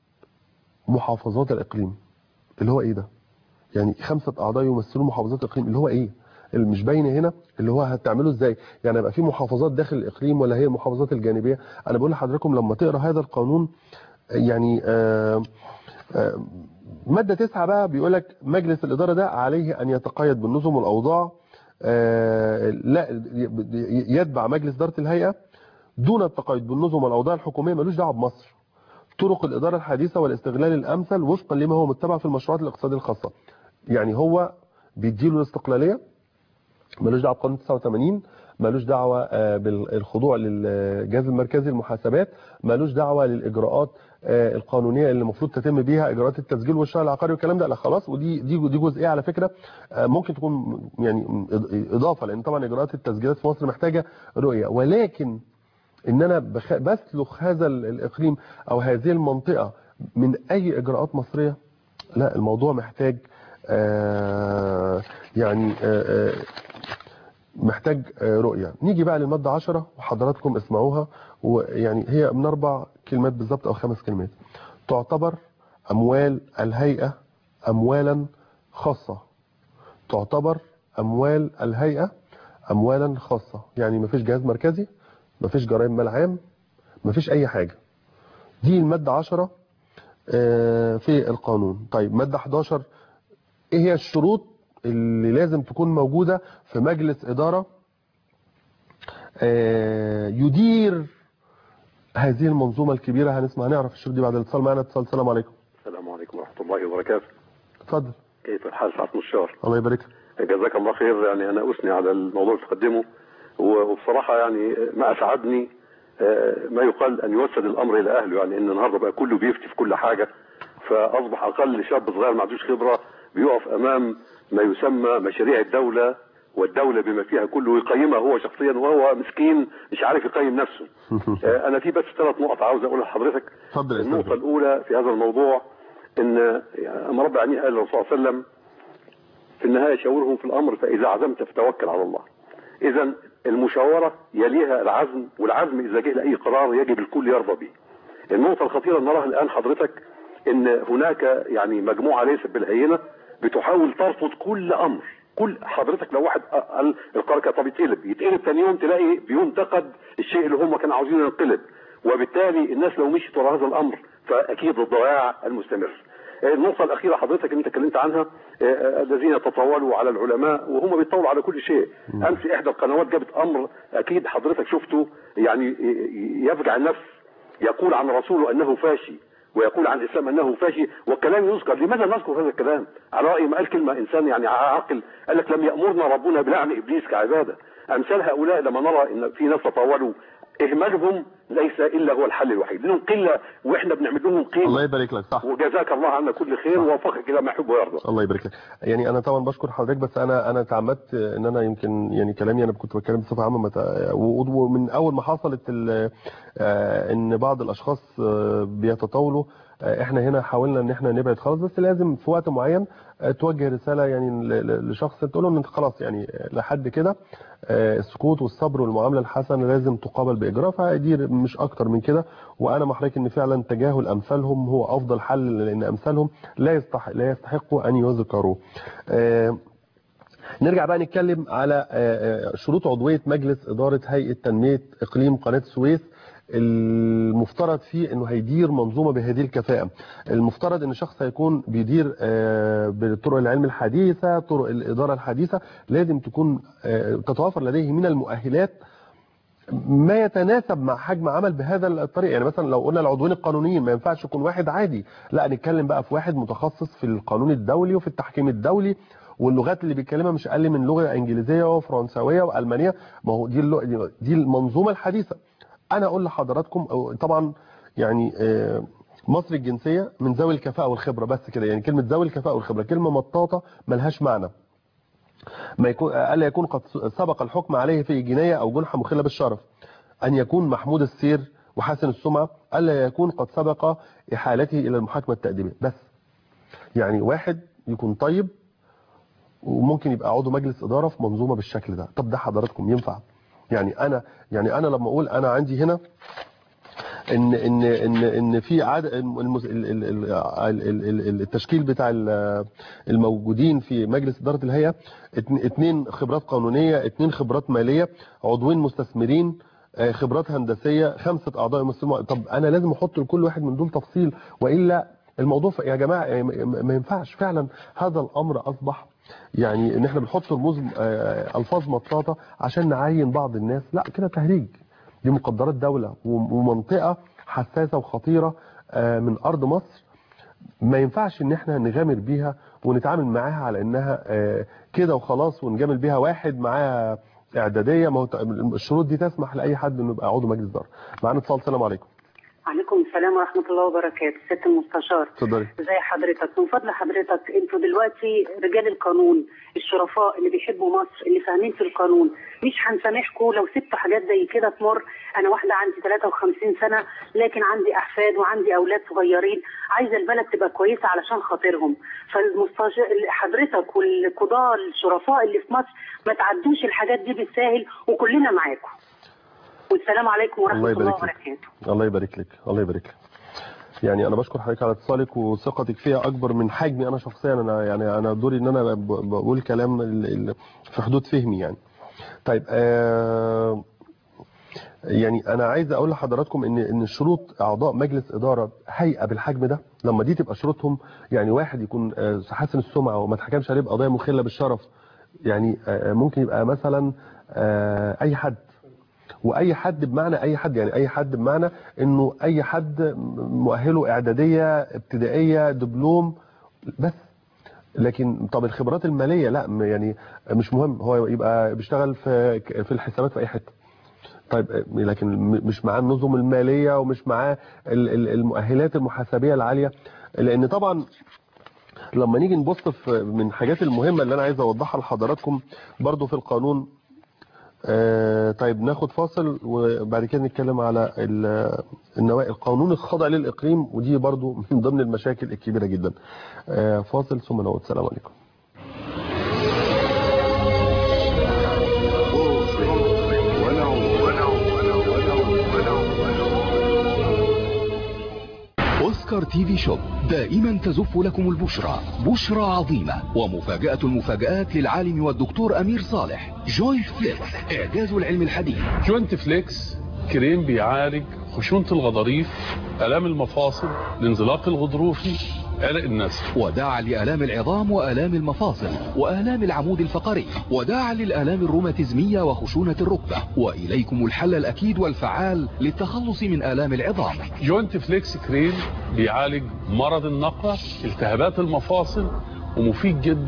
محافظات الاقليم اللي هو ايه ده يعني خمسه اعضاء يمثلون محافظات الاقليم اللي هو ايه اللي مش باين هنا اللي هو هتعمله ازاي يعني يبقى في محافظات داخل الاقليم ولا هي المحافظات الجانبيه انا بقول لحضراتكم لما تقرا هذا القانون يعني آه آه ماده 9 بقى بيقول لك مجلس الاداره ده عليه ان يتقيد بالنظم والاوضاع آه لا يتبع مجلس اداره الهيئه دون التقيد بالنظم والاوضاع الحكوميه ملوش دعوه بمصر طرق الإدارة الحديثة والاستغلال الأمثل وفقا لما هو متبع في المشروعات الاقتصادية الخاصة يعني هو بيديله الاستقلالية ملوش دعوه بقانون 89 ملوش دعوه آه، بالخضوع للجهاز المركزي للمحاسبات ملوش دعوه للاجراءات آه، القانونيه اللي المفروض تتم بيها اجراءات التسجيل والشهر العقاري والكلام ده لا خلاص ودي دي دي جزئيه على فكره آه، ممكن تكون يعني اضافه لان طبعا اجراءات التسجيلات في مصر محتاجه رؤيه ولكن ان انا بخ... بسلخ هذا ال- الاقليم او هذه المنطقه من اي اجراءات مصريه لا الموضوع محتاج آه يعني آه آه محتاج آه رؤيه نيجي بقى للماده 10 وحضراتكم اسمعوها ويعني هي من اربع كلمات بالظبط او خمس كلمات تعتبر اموال الهيئه اموالا خاصه تعتبر اموال الهيئه اموالا خاصه يعني مفيش جهاز مركزي مفيش جرائم مال عام مفيش اي حاجه دي الماده 10 آه، في القانون طيب ماده 11 ايه هي الشروط اللي لازم تكون موجوده في مجلس اداره آه، يدير هذه المنظومه الكبيره هنسمع هنعرف الشروط دي بعد الاتصال معنا اتصال السلام عليكم السلام عليكم ورحمة الله وبركاته اتفضل كيف الحال سعادة المستشار الله يبارك لك جزاك الله خير يعني أنا أثني على الموضوع اللي تقدمه و- وبصراحة يعني ما أسعدني آه، ما يقال أن يوسد الأمر إلى أهله يعني إن النهاردة بقى كله بيفتي في كل حاجة فأصبح أقل شاب صغير ما عندوش خبرة بيقف أمام ما يسمى مشاريع الدولة والدولة بما فيها كله يقيمها هو شخصيا وهو مسكين مش عارف يقيم نفسه آه، أنا في بس ثلاث نقط عاوز أقولها لحضرتك اتفضل يا النقطة استاذ الأولى في هذا الموضوع إن أما رب العالمين قال للرسول صلى الله عليه وسلم في النهاية شاورهم في الأمر فإذا عزمت فتوكل على الله إذا المشاورة يليها العزم والعزم إذا جه لأي قرار يجب الكل يرضى به النقطة الخطيرة نراها الآن حضرتك إن هناك يعني مجموعة ليست بالهينة بتحاول ترفض كل أمر كل حضرتك لو واحد قال القرار كده طب يتقلب يتقلب ثاني يوم تلاقي بينتقد الشيء اللي هم كانوا عاوزينه ينقلب وبالتالي الناس لو مشيت ورا هذا الامر فاكيد الضياع المستمر النقطة الأخيرة حضرتك أنت اتكلمت عنها آه، آه، الذين تطاولوا على العلماء وهم بيتطاولوا على كل شيء أمس إحدى القنوات جابت أمر أكيد حضرتك شفته يعني ي- يفجع النفس يقول عن رسوله أنه فاشي ويقول عن الإسلام أنه فاشي والكلام يذكر لماذا نذكر هذا الكلام على رأي ما قال كلمة إنسان يعني عاقل قال لك لم يأمرنا ربنا بلعن إبليس كعبادة أمثال هؤلاء لما نرى أن في ناس تطاولوا إهمالهم ليس الا هو الحل الوحيد لانهم قله واحنا بنعمل لهم الله قيمه يبارك لك صح وجزاك الله عنا كل خير صح. ووفقك الى ما يحب ويرضى الله يبارك لك يعني انا طبعا بشكر حضرتك بس انا انا تعمدت ان انا يمكن يعني كلامي انا كنت بتكلم بصفه عامه مت- و- ومن اول ما حصلت ال- آه، ان بعض الاشخاص آه، بيتطاولوا آه، احنا هنا حاولنا ان احنا نبعد خالص بس لازم في وقت معين آه، توجه رساله يعني ل- ل- لشخص تقول له ان انت خلاص يعني لحد كده آه، السكوت والصبر والمعامله الحسنه لازم تقابل باجراء فدي مش اكتر من كده وانا محرك ان فعلا تجاهل امثالهم هو افضل حل لان امثالهم لا يستحق لا يستحقوا ان يذكروا آه، نرجع بقى نتكلم على آه، آه، شروط عضوية مجلس إدارة هيئة تنمية إقليم قناة السويس المفترض فيه انه هيدير منظومه بهذه الكفاءه المفترض ان الشخص هيكون بيدير آه، بطرق العلم الحديثه طرق الاداره الحديثه لازم تكون آه، تتوافر لديه من المؤهلات ما يتناسب مع حجم عمل بهذا الطريق يعني مثلا لو قلنا العضوين القانونيين ما ينفعش يكون واحد عادي لا نتكلم بقى في واحد متخصص في القانون الدولي وفي التحكيم الدولي واللغات اللي بيتكلمها مش اقل من لغه انجليزيه وفرنساويه والمانيه ما هو دي اللغة دي المنظومه الحديثه انا اقول لحضراتكم أو- طبعا يعني آه، مصر الجنسيه من ذوي الكفاءه والخبره بس كده يعني كلمه ذوي الكفاءه والخبره كلمه مطاطه ملهاش معنى ما يكون الا يكون قد سبق الحكم عليه في جنايه او جنحه مخله بالشرف ان يكون محمود السير وحسن السمعه الا يكون قد سبق احالته الى المحاكمه التاديبيه بس يعني واحد يكون طيب وممكن يبقى عضو مجلس اداره في منظومه بالشكل ده طب ده حضراتكم ينفع يعني انا يعني انا لما اقول انا عندي هنا ان ان ان ان في عدد المس- ال- ال- ال- ال- ال- ال- التشكيل بتاع ال- الموجودين في مجلس اداره الهيئه اتن- اتنين خبرات قانونيه اتنين خبرات ماليه عضوين مستثمرين آه، خبرات هندسيه خمسه اعضاء مسلمين طب انا لازم احط لكل واحد من دول تفصيل والا الموضوع ف- يا جماعه آه، ما ما ينفعش فعلا هذا الامر اصبح يعني ان احنا بنحط رموز آه، الفاظ مطاطه عشان نعين بعض الناس لا كده تهريج دي مقدرات دولة وم- ومنطقة حساسة وخطيرة آه، من أرض مصر ما ينفعش ان احنا نغامر بيها ونتعامل معاها على انها آه، كده وخلاص ونجامل بيها واحد معاه اعداديه ما هو ت- الشروط دي تسمح لاي حد انه يبقى عضو مجلس اداره معانا اتصال السلام عليكم عليكم السلام ورحمة الله وبركاته ست المستشار اتفضلي ازي حضرتك من فضل حضرتك انتوا دلوقتي رجال القانون الشرفاء اللي بيحبوا مصر اللي فاهمين في القانون مش هنسامحكم لو سبتوا حاجات زي كده تمر انا واحدة عندي 53 سنة لكن عندي احفاد وعندي اولاد صغيرين عايزة البلد تبقى كويسة علشان خاطرهم فالمستشار حضرتك والقضاة الشرفاء اللي في مصر ما تعدوش الحاجات دي بالساهل وكلنا معاكم والسلام عليكم ورحمة الله الله, يبارك لك. وبركاته الله يبارك لك الله يبارك لك يعني انا بشكر حضرتك على اتصالك وثقتك فيها اكبر من حجمي انا شخصيا انا يعني انا دوري ان انا ب- بقول كلام ال- ال- في حدود فهمي يعني طيب آه يعني انا عايز اقول لحضراتكم ان ان شروط اعضاء مجلس اداره هيئه بالحجم ده لما دي تبقى شروطهم يعني واحد يكون آه، حسن السمعه وما اتحكمش عليه بقضيه مخله بالشرف يعني آه، ممكن يبقى مثلا آه، اي حد واي حد بمعنى اي حد يعني اي حد بمعنى انه اي حد مؤهله اعداديه ابتدائيه دبلوم بس لكن طب الخبرات الماليه لا م- يعني مش مهم هو يبقى بيشتغل في في الحسابات في اي حته طيب لكن م- مش معاه النظم الماليه ومش معاه ال- ال- المؤهلات المحاسبيه العاليه لان طبعا لما نيجي نبص في من الحاجات المهمه اللي انا عايز اوضحها لحضراتكم برضو في القانون آه، طيب ناخد فاصل وبعد كده نتكلم على ال- النواقل القانون الخاضع للإقليم ودي برضو من ضمن المشاكل الكبيرة جدا آه، فاصل ثم نعود السلام عليكم اوسكار تي في شوب دائما تزف لكم البشرى بشرى عظيمة ومفاجأة المفاجآت للعالم والدكتور امير صالح جوينت فليكس اعجاز العلم الحديث جوينت فليكس كريم بيعالج خشونة الغضاريف آلام المفاصل الانزلاق الغضروفي قلق النسل وداعا لآلام العظام وآلام المفاصل وآلام العمود الفقري وداعا للآلام الروماتيزمية وخشونة الركبة وإليكم الحل الأكيد والفعال للتخلص من آلام العظام جوينت فليكس كريم بيعالج مرض النقرة التهابات المفاصل ومفيد جدا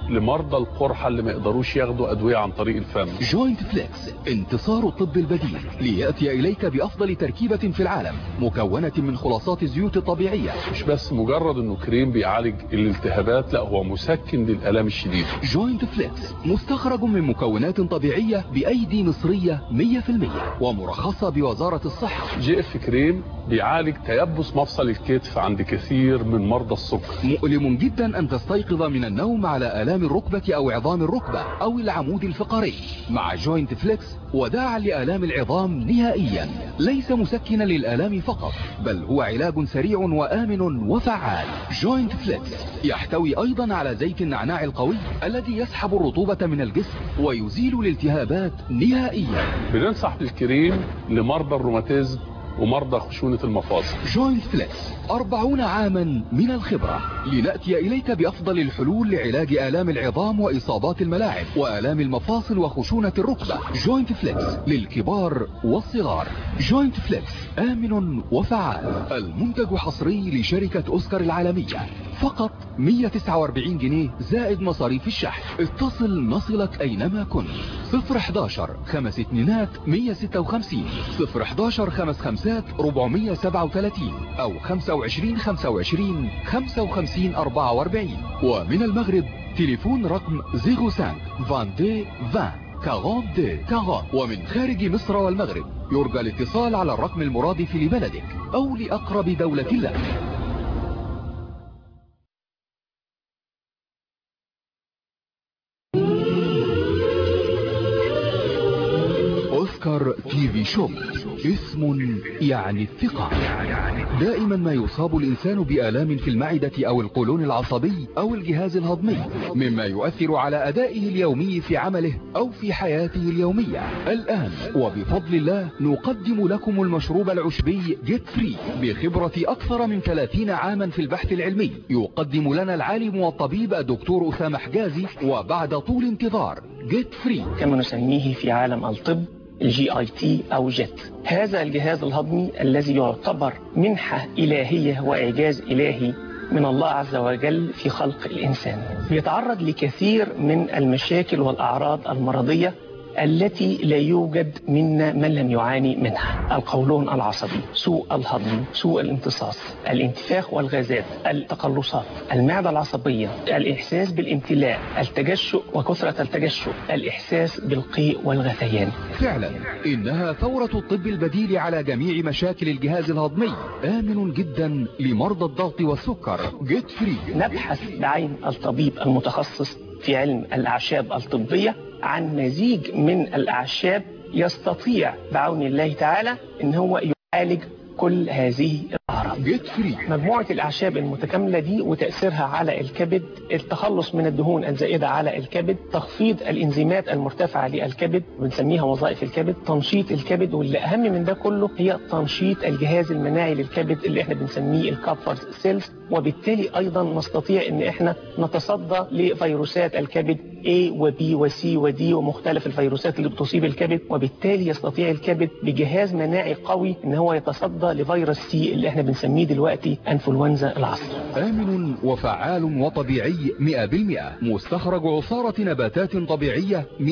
لمرضى القرحة اللي ما يقدروش ياخدوا أدوية عن طريق الفم جوينت فليكس انتصار الطب البديل ليأتي إليك بأفضل تركيبة في العالم مكونة من خلاصات الزيوت الطبيعية مش بس مجرد انه كريم بيعالج الالتهابات لا هو مسكن للآلام الشديدة جوينت فليكس مستخرج من مكونات طبيعية بأيدي مصرية 100% ومرخصة بوزارة الصحة جي اف كريم بيعالج تيبس مفصل الكتف عند كثير من مرضى السكر مؤلم جدا أن تستيقظ من النوم على آلام الركبة أو عظام الركبة أو العمود الفقري مع جوينت فليكس وداعا لآلام العظام نهائيا ليس مسكنا للآلام فقط بل هو علاج سريع وآمن وفعال جوينت فليكس يحتوي أيضا على زيت النعناع القوي الذي يسحب الرطوبة من الجسم ويزيل الالتهابات نهائيا بننصح بالكريم لمرضى الروماتيزم ومرضى خشونة المفاصل جوينت فليكس أربعون عاما من الخبرة لنأتي إليك بأفضل الحلول لعلاج آلام العظام وإصابات الملاعب وآلام المفاصل وخشونة الركبة جوينت فليكس للكبار والصغار جوينت فليكس آمن وفعال المنتج حصري لشركة أوسكار العالمية فقط 149 جنيه زائد مصاريف الشحن اتصل نصلك أينما كنت 011 خمس اتنينات 156 011 خمس خمسات 437 أو 25 25 55 44 ومن المغرب تليفون رقم 05 22 20 42 40 ومن خارج مصر والمغرب يرجى الاتصال على الرقم المرادف لبلدك أو لأقرب دولة لك أوسكار تي في شوب اسم يعني الثقة دائما ما يصاب الإنسان بآلام في المعدة أو القولون العصبي أو الجهاز الهضمي مما يؤثر على أدائه اليومي في عمله أو في حياته اليومية الآن وبفضل الله نقدم لكم المشروب العشبي جيت فري بخبرة أكثر من 30 عاما في البحث العلمي يقدم لنا العالم والطبيب الدكتور أسامة حجازي وبعد طول انتظار جيت فري كما نسميه في عالم الطب الجي اي تي او جيت هذا الجهاز الهضمي الذي يعتبر منحة إلهية وإعجاز إلهي من الله عز وجل في خلق الإنسان بيتعرض لكثير من المشاكل والأعراض المرضية التي لا يوجد منا من لم يعاني منها القولون العصبي سوء الهضم سوء الامتصاص الانتفاخ والغازات التقلصات المعدة العصبية الإحساس بالامتلاء التجشؤ وكثرة التجشؤ الإحساس بالقيء والغثيان فعلا إنها ثورة الطب البديل على جميع مشاكل الجهاز الهضمي آمن جدا لمرضى الضغط والسكر جيت فري نبحث بعين الطبيب المتخصص في علم الأعشاب الطبية عن مزيج من الأعشاب يستطيع بعون الله تعالى ان هو يعالج كل هذه الأعراض جيت فري مجموعة الأعشاب المتكاملة دي وتأثيرها على الكبد التخلص من الدهون الزائدة على الكبد تخفيض الإنزيمات المرتفعة للكبد بنسميها وظائف الكبد تنشيط الكبد واللي أهم من ده كله هي تنشيط الجهاز المناعي للكبد اللي احنا بنسميه الكابفر سيلز وبالتالي أيضا نستطيع ان احنا نتصدى لفيروسات الكبد A و B و C و D ومختلف الفيروسات اللي بتصيب الكبد وبالتالي يستطيع الكبد بجهاز مناعي قوي ان هو يتصدى لفيروس سي اللي احنا بنسميه دلوقتي انفلونزا العصر آمن وفعال وطبيعي 100% مستخرج عصارة نباتات طبيعية 100%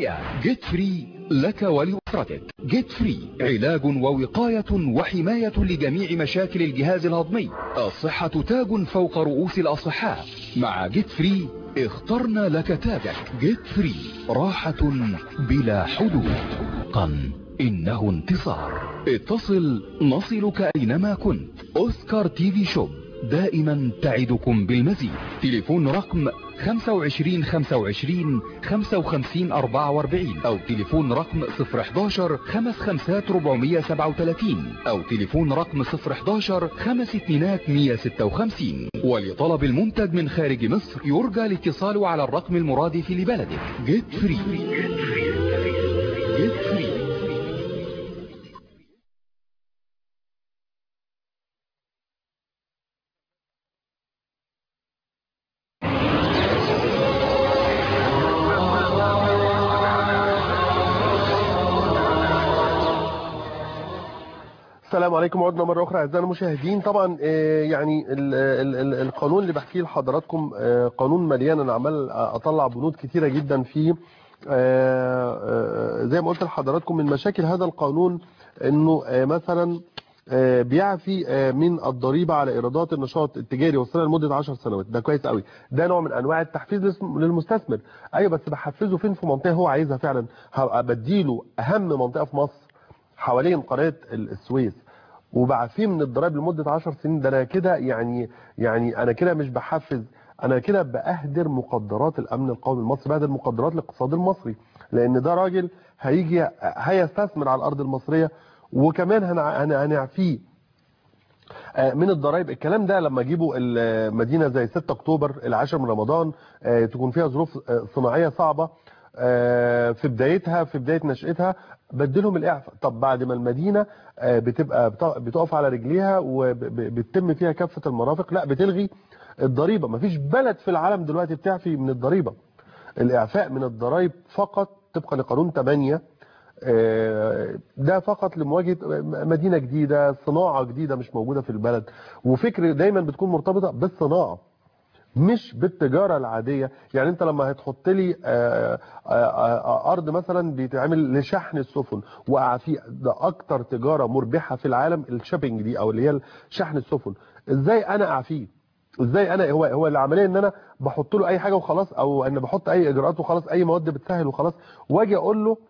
جيت فري لك ولأسرتك جيت فري علاج ووقاية وحماية لجميع مشاكل الجهاز الهضمي الصحة تاج فوق رؤوس الأصحاء مع جيت فري اخترنا لك تاجك جيت فري راحة بلا حدود قن إنه انتصار اتصل نصلك أينما كنت أوسكار تي في شوب دائما تعدكم بالمزيد تليفون رقم 25 25 55 44 أو تليفون رقم 011 55 437 أو تليفون رقم 011 5 اتنينات 156 ولطلب المنتج من خارج مصر يرجى الاتصال على الرقم المرادف لبلدك جيت فري جيت فري السلام عليكم عدنا مرة أخرى أعزائنا المشاهدين طبعا آه، يعني ال- ال- ال- القانون اللي بحكيه لحضراتكم آه، قانون مليان أنا عمال أطلع بنود كتيرة جدا فيه آه، آه، زي ما قلت لحضراتكم من مشاكل هذا القانون انه آه، مثلا آه، بيعفي آه، من الضريبه على ايرادات النشاط التجاري والصناعي لمده 10 سنوات ده كويس قوي ده نوع من انواع التحفيز للس- للمستثمر ايوه بس بحفزه فين في منطقه هو عايزها فعلا هبقى بديله اهم منطقه في مصر حوالين قناه ال- السويس وبعفيه من الضرائب لمده 10 سنين ده انا كده يعني يعني انا كده مش بحفز انا كده باهدر مقدرات الامن القومي المصري بهدر مقدرات الاقتصاد المصري لان ده راجل هيجي هيستثمر على الارض المصريه وكمان هنع- هن- هنعفيه آه، من الضرائب الكلام ده لما اجيبه المدينه زي 6 اكتوبر العاشر من رمضان آه، تكون فيها ظروف آه، صناعيه صعبه آه، في بدايتها في بدايه نشاتها بدلهم الاعفاء طب بعد ما المدينه آه، بتبقى بت- بتقف على رجليها وبتتم فيها كافه المرافق لا بتلغي الضريبه مفيش بلد في العالم دلوقتي بتعفي من الضريبه الاعفاء من الضرائب فقط طبقا لقانون 8 آه، ده فقط لمواجهه مدينه جديده صناعه جديده مش موجوده في البلد وفكر دايما بتكون مرتبطه بالصناعه مش بالتجاره العاديه يعني انت لما هتحط لي آه، آه، آه، ارض مثلا بيتعمل لشحن السفن واعفيه ده اكتر تجاره مربحه في العالم الشيبنج دي او اللي هي شحن السفن ازاي انا اعفيه ازاي انا هو هو العمليه ان انا بحط له اي حاجه وخلاص او ان بحط اي اجراءات وخلاص اي مواد بتسهل وخلاص واجي اقول له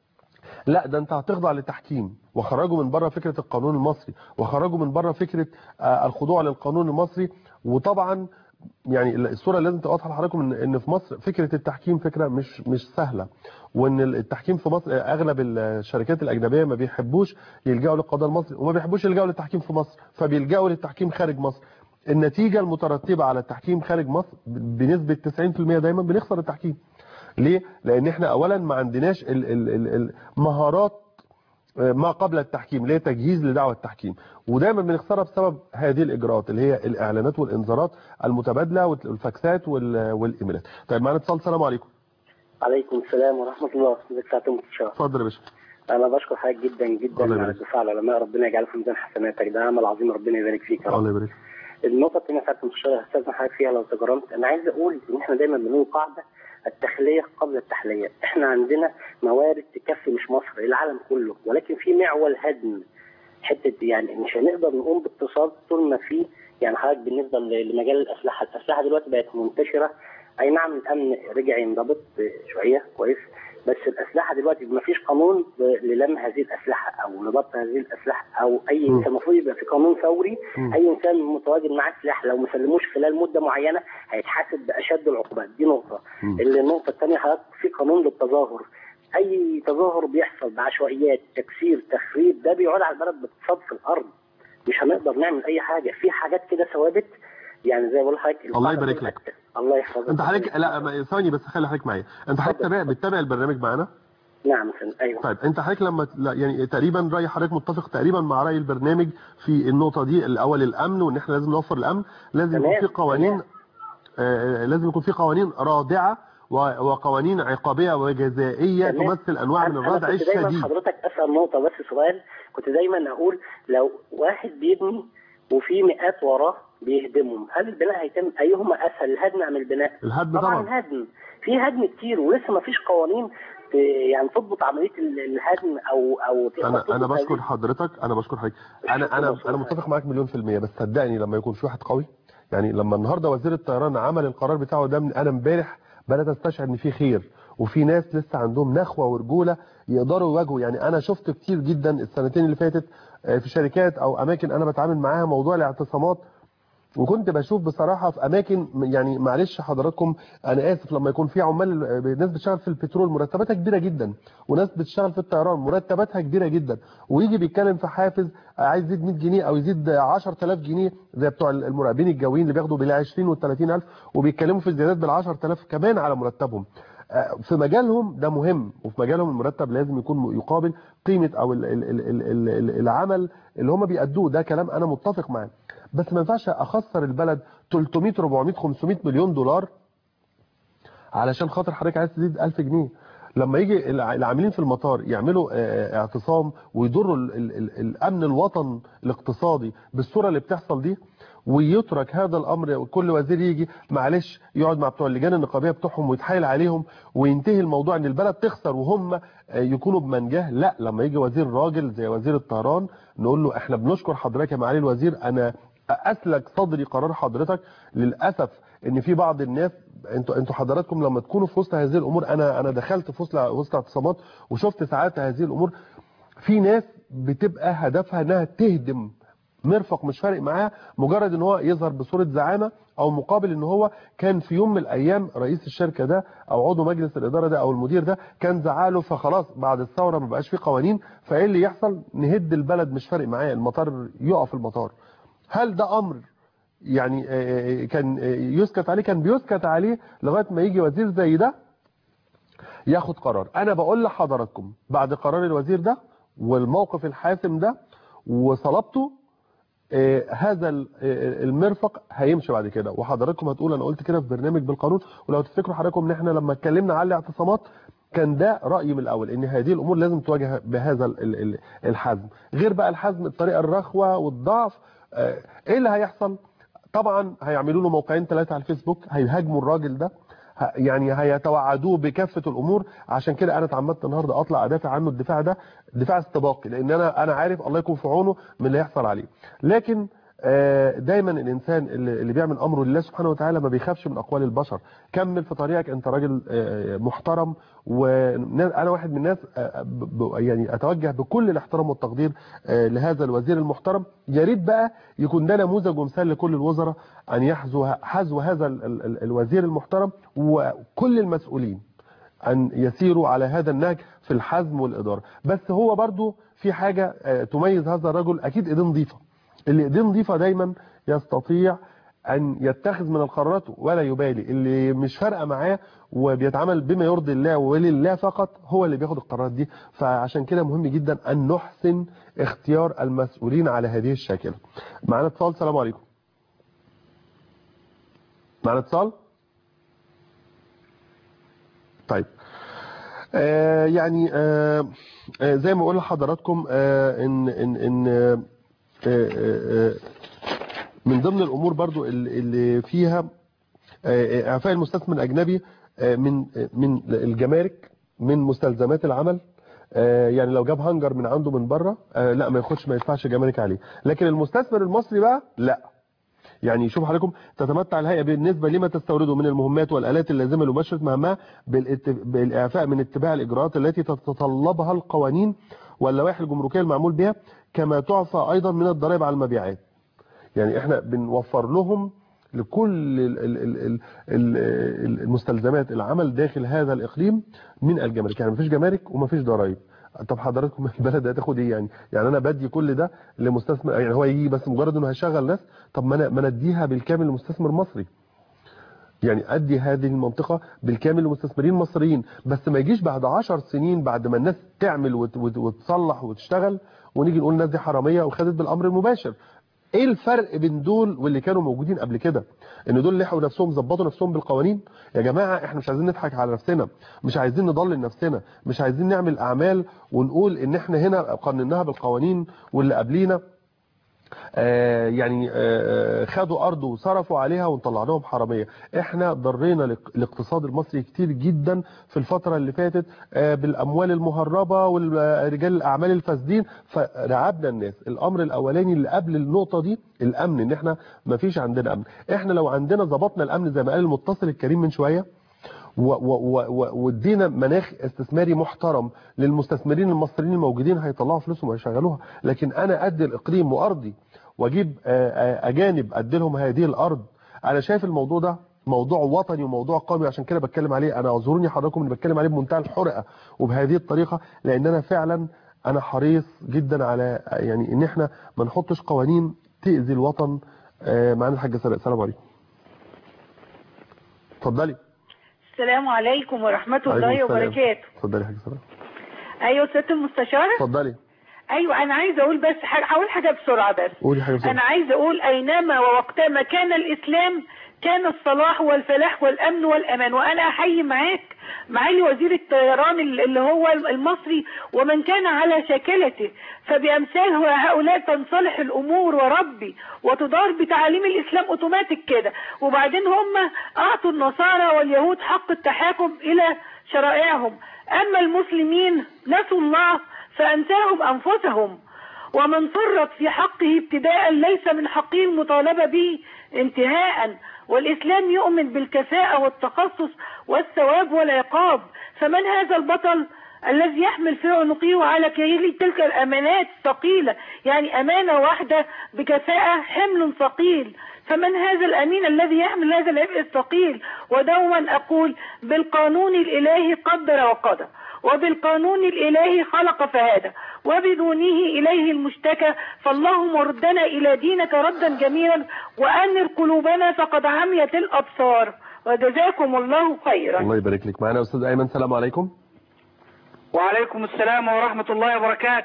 لا ده انت هتخضع للتحكيم وخرجوا من بره فكره القانون المصري وخرجوا من بره فكره آه، الخضوع للقانون المصري وطبعا يعني الصوره اللي لازم توضح لحضراتكم ان ان في مصر فكره التحكيم فكره مش مش سهله وان التحكيم في مصر اغلب الشركات الاجنبيه ما بيحبوش يلجأوا للقضاء المصري وما بيحبوش يلجأوا للتحكيم في مصر فبيلجأوا للتحكيم خارج مصر النتيجه المترتبه على التحكيم خارج مصر بنسبه 90% دايما بنخسر التحكيم ليه لان احنا اولا ما عندناش ال- ال- ال- المهارات ما قبل التحكيم اللي هي تجهيز لدعوة التحكيم ودايما بنخسرها بسبب هذه الاجراءات اللي هي الاعلانات والانذارات المتبادله والفاكسات وال- والايميلات طيب معانا اتصال السلام عليكم عليكم السلام ورحمة الله ازيك ساعتين مستشار اتفضل يا باشا أنا بشكر حضرتك جدا جدا الله على يبارك. الدفاع على العلماء ربنا يجعله في ميزان حسناتك ده عمل عظيم ربنا يبارك فيك يا رب الله يبارك النقطة الثانية ساعة المستشار هستاذن حضرتك فيها لو تجرمت أنا عايز أقول إن إحنا دايما بنقول قاعدة التخلية قبل التحلية إحنا عندنا موارد تكفي مش مصر العالم كله ولكن في معول هدم حتة يعني مش هنقدر نقوم باقتصاد طول ما في يعني حضرتك بالنسبة ل- لمجال الأسلحة الأسلحة دلوقتي بقت منتشرة أي نعم الأمن رجع ينضبط شوية كويس بس الأسلحة دلوقتي ما فيش قانون للم هذه الأسلحة أو لضبط هذه الأسلحة أو أي م. إنسان المفروض يبقى في قانون فوري م. أي إنسان متواجد معاه سلاح لو ما سلموش خلال مدة معينة هيتحاسب بأشد العقوبات دي نقطة م. اللي النقطة الثانية حضرتك في قانون للتظاهر أي تظاهر بيحصل بعشوائيات تكسير تخريب ده بيعود على البلد باقتصاد في الأرض مش هنقدر نعمل أي حاجة في حاجات كده ثوابت يعني زي ما بقول لحضرتك الله يبارك لك. الله يحفظك انت حضرتك لا ما- ثواني بس خلي حضرتك معايا انت حضرتك اتفضل. تابع بتتابع البرنامج معانا نعم سن. أيوه طيب انت حضرتك لما لا يعني تقريبا راي حضرتك متفق تقريبا مع راي البرنامج في النقطه دي الاول الامن وان احنا لازم نوفر الامن لازم يكون تمام، في قوانين تمام. آه، لازم يكون في قوانين رادعه و- وقوانين عقابيه وجزائيه تمام. تمثل انواع من أنا- الردع أنا كنت دايما الشديد حضرتك اسال نقطه بس سؤال كنت دايما اقول لو واحد بيبني وفي مئات وراه بيهدمهم هل البناء هيتم ايهما اسهل الهدم ام البناء؟ الهدم طبعا طبعا هدم في هدم كتير ولسه ما فيش قوانين ت- يعني تضبط عمليه ال- الهدم او او تقدر انا انا تضبط بشكر هذه- حضرتك انا بشكر حضرتك انا شكراً انا شكراً. انا متفق معاك مليون في الميه بس صدقني لما يكون في واحد قوي يعني لما النهارده وزير الطيران عمل القرار بتاعه ده من انا امبارح بدات استشعر ان في خير وفي ناس لسه عندهم نخوه ورجوله يقدروا يواجهوا يعني انا شفت كتير جدا السنتين اللي فاتت آه، في شركات او اماكن انا بتعامل معاها موضوع الاعتصامات وكنت بشوف بصراحه في اماكن يعني معلش حضراتكم انا اسف لما يكون في عمال آه، ناس بتشتغل في البترول مرتباتها كبيره جدا وناس بتشتغل في الطيران مرتباتها كبيره جدا ويجي بيتكلم في حافز آه، عايز يزيد 100 جنيه او يزيد 10000 جنيه زي بتوع المراقبين الجويين اللي بياخدوا بال 20 وال 30000 وبيتكلموا في الزيادات بال 10000 كمان على مرتبهم آه، في مجالهم ده مهم وفي مجالهم المرتب لازم يكون يقابل قيمه او ال- ال- ال- ال- ال- العمل اللي هم بيأدوه ده كلام انا متفق معاه بس ما ينفعش اخسر البلد 300 400 500 مليون دولار علشان خاطر حضرتك عايز تزيد 1000 جنيه لما يجي الع- العاملين في المطار يعملوا آه، اعتصام ويضروا ال- ال- ال- الامن الوطن الاقتصادي بالصوره اللي بتحصل دي ويترك هذا الامر كل وزير يجي معلش يقعد مع بتوع اللجان النقابيه بتوعهم ويتحايل عليهم وينتهي الموضوع ان البلد تخسر وهم آه، يكونوا بمنجاه لا لما يجي وزير راجل زي وزير الطيران نقول له احنا بنشكر حضرتك يا معالي الوزير انا اسلك صدري قرار حضرتك للاسف ان في بعض الناس انتوا انتوا حضراتكم لما تكونوا في وسط هذه الامور انا انا دخلت في وسط وسط اعتصامات وشفت ساعات هذه الامور في ناس بتبقى هدفها انها تهدم مرفق مش فارق معاه مجرد ان هو يظهر بصوره زعامه او مقابل ان هو كان في يوم من الايام رئيس الشركه ده او عضو مجلس الاداره ده او المدير ده كان زعاله فخلاص بعد الثوره ما بقاش في قوانين فايه اللي يحصل نهد البلد مش فارق معاه المطار يقف المطار هل ده امر يعني آه، آه، كان آه، يسكت عليه كان بيسكت عليه لغايه ما يجي وزير زي ده ياخد قرار انا بقول لحضراتكم بعد قرار الوزير ده والموقف الحاسم ده وصلبته آه، هذا ال- آه، المرفق هيمشي بعد كده وحضراتكم هتقول انا قلت كده في برنامج بالقانون ولو تفتكروا حضراتكم ان احنا لما اتكلمنا على الاعتصامات كان ده رايي من الاول ان هذه الامور لازم تواجه بهذا ال- ال- ال- الحزم غير بقى الحزم الطريقه الرخوه والضعف آه، ايه اللي هيحصل طبعا هيعملوا له موقعين ثلاثه على الفيسبوك هيهاجموا الراجل ده ه- يعني هيتوعدوه بكافه الامور عشان كده انا اتعمدت النهارده اطلع ادافع عنه الدفاع ده دفاع استباقي لان انا انا عارف الله يكون في عونه من اللي هيحصل عليه لكن آه، دايما الانسان اللي اللي بيعمل امره لله سبحانه وتعالى ما بيخافش من اقوال البشر كمل في طريقك انت راجل آه، محترم وانا واحد من الناس آه، ب- ب- يعني اتوجه بكل الاحترام والتقدير آه، لهذا الوزير المحترم يا ريت بقى يكون ده نموذج ومثال لكل الوزراء ان يحذو حذو هذا ال- ال- ال- الوزير المحترم وكل المسؤولين أن يسيروا على هذا النهج في الحزم والإدارة بس هو برضو في حاجة آه، تميز هذا الرجل أكيد إيديه نظيفة اللي إيديه نظيفة دايما يستطيع أن يتخذ من القرارات ولا يبالي اللي مش فارقة معاه وبيتعامل بما يرضي الله ولله فقط هو اللي بياخد القرارات دي فعشان كده مهم جدا أن نحسن اختيار المسؤولين على هذه الشاكلة معنا اتصال السلام عليكم معنا اتصال طيب آه يعني آه آه زي ما بقول لحضراتكم آه ان ان ان آه آه آه من ضمن الامور برضو اللي اللي فيها آه، اعفاء المستثمر الاجنبي آه، من آه، من الجمارك من مستلزمات العمل آه، يعني لو جاب هنجر من عنده من بره آه، لا ما ياخدش ما يدفعش جمارك عليه لكن المستثمر المصري بقى لا يعني شوف حضراتكم تتمتع الهيئه بالنسبه لما تستورده من المهمات والالات اللازمه لمباشره مهامها بالات- بالاعفاء من اتباع الاجراءات التي تتطلبها القوانين واللوائح الجمركيه المعمول بها كما تعفى ايضا من الضرائب على المبيعات يعني احنا بنوفر لهم لكل ال- ال- ال- ال- ال- المستلزمات العمل داخل هذا الاقليم من الجمارك يعني مفيش جمارك ومفيش ضرائب طب حضراتكم البلد هتاخد ايه يعني يعني انا بدي كل ده لمستثمر يعني هو يجي بس مجرد انه هيشغل ناس طب ما انا ما انا اديها بالكامل لمستثمر مصري يعني ادي هذه المنطقه بالكامل لمستثمرين مصريين بس ما يجيش بعد عشر سنين بعد ما الناس تعمل وت- وت- وتصلح وتشتغل ونيجي نقول الناس دي حراميه وخدت بالامر المباشر ايه الفرق بين دول واللي كانوا موجودين قبل كده ان دول لحقوا نفسهم ظبطوا نفسهم بالقوانين يا جماعه احنا مش عايزين نضحك على نفسنا مش عايزين نضلل نفسنا مش عايزين نعمل اعمال ونقول ان احنا هنا قنناها بالقوانين واللي قبلينا آه، يعني آه، خدوا ارض وصرفوا عليها وطلعناهم حراميه احنا ضرينا الاق- الاقتصاد المصري كتير جدا في الفتره اللي فاتت آه، بالاموال المهربه ورجال الاعمال الفاسدين فرعبنا الناس الامر الاولاني اللي قبل النقطه دي الامن ان احنا ما فيش عندنا امن احنا لو عندنا ظبطنا الامن زي ما قال المتصل الكريم من شويه و- و- و- وادينا مناخ استثماري محترم للمستثمرين المصريين الموجودين هيطلعوا فلوسهم وهيشغلوها لكن انا ادي الاقليم وارضي واجيب آه، آه، اجانب ادي لهم هذه الارض انا شايف الموضوع ده موضوع وطني وموضوع قومي عشان كده بتكلم عليه انا اعذروني حضراتكم اني بتكلم عليه بمنتهى الحرقه وبهذه الطريقه لان انا فعلا انا حريص جدا على يعني ان احنا ما نحطش قوانين تاذي الوطن آه، معانا الحاجه سراء السلام عليكم اتفضلي السلام عليكم ورحمة الله عليكم السلام. وبركاته اتفضلي يا حاجه سراء أيوة سيادة المستشار اتفضلي ايوه انا عايزه اقول بس حاجه هقول حاجه بسرعه بس قولي حاجه بسرعة. انا عايزه اقول اينما ووقتما كان الاسلام كان الصلاح والفلاح والامن والامان وانا احيي معاك معالي وزير الطيران اللي هو المصري ومن كان على شاكلته فبامثال هؤلاء تنصلح الامور وربي وتدار بتعاليم الاسلام اوتوماتيك كده وبعدين هم اعطوا النصارى واليهود حق التحاكم الى شرائعهم اما المسلمين نسوا الله فانساهم انفسهم ومن فرط في حقه ابتداء ليس من حقه المطالبة به انتهاء والإسلام يؤمن بالكفاءة والتخصص والثواب والعقاب فمن هذا البطل الذي يحمل في عنقه على كيل تلك الأمانات الثقيلة يعني أمانة واحدة بكفاءة حمل ثقيل فمن هذا الأمين الذي يحمل هذا العبء الثقيل ودوما أقول بالقانون الإلهي قدر وقدر وبالقانون الإلهي خلق فهذا وبدونه إليه المشتكى فاللهم ردنا إلى دينك ردا جميلا وأنر قلوبنا فقد عميت الأبصار وجزاكم الله خيرا الله يبارك لك معانا استاذ ايمن السلام عليكم وعليكم السلام ورحمة الله وبركاته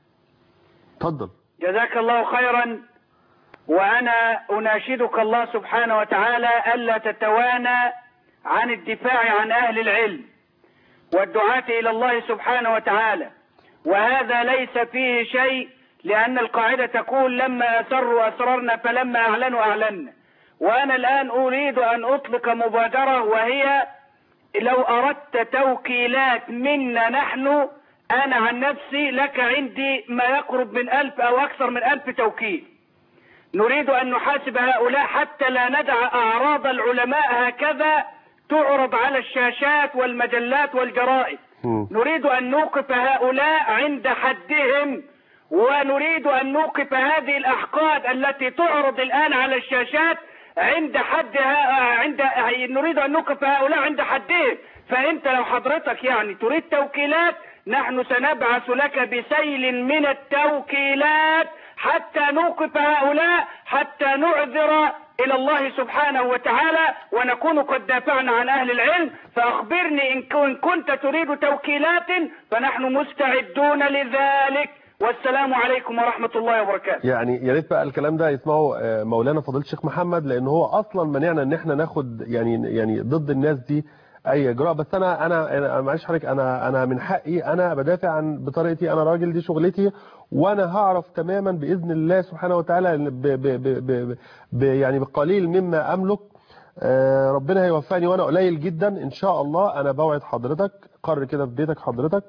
اتفضل جزاك الله خيرا وأنا أناشدك الله سبحانه وتعالى ألا تتوانى عن الدفاع عن أهل العلم والدعاة إلى الله سبحانه وتعالى وهذا ليس فيه شيء لأن القاعدة تقول لما أسروا أسررنا فلما أعلنوا أعلنا وأنا الآن أريد أن أطلق مبادرة وهي لو أردت توكيلات منا نحن أنا عن نفسي لك عندي ما يقرب من ألف أو أكثر من ألف توكيل نريد أن نحاسب هؤلاء حتى لا ندع أعراض العلماء هكذا تعرض على الشاشات والمجلات والجرائد نريد أن نوقف هؤلاء عند حدهم ونريد أن نوقف هذه الأحقاد التي تعرض الآن على الشاشات عند حدها عند نريد أن نوقف هؤلاء عند حدهم فأنت لو حضرتك يعني تريد توكيلات نحن سنبعث لك بسيل من التوكيلات حتى نوقف هؤلاء حتى نعذر إلى الله سبحانه وتعالى ونكون قد دافعنا عن أهل العلم فأخبرني إن كنت تريد توكيلات فنحن مستعدون لذلك والسلام عليكم ورحمة الله وبركاته يعني يا ريت بقى الكلام ده يسمعه آه، مولانا فضيله الشيخ محمد لان هو اصلا منعنا ان احنا ناخد يعني يعني ضد الناس دي اي اجراء بس انا انا أنا معلش حضرتك انا انا من حقي انا بدافع عن بطريقتي انا راجل دي شغلتي وانا هعرف تماما باذن الله سبحانه وتعالى ب ب ب ب ب يعني بقليل مما املك آه، ربنا هيوفقني وانا قليل جدا ان شاء الله انا بوعد حضرتك قرر كده في بيتك حضرتك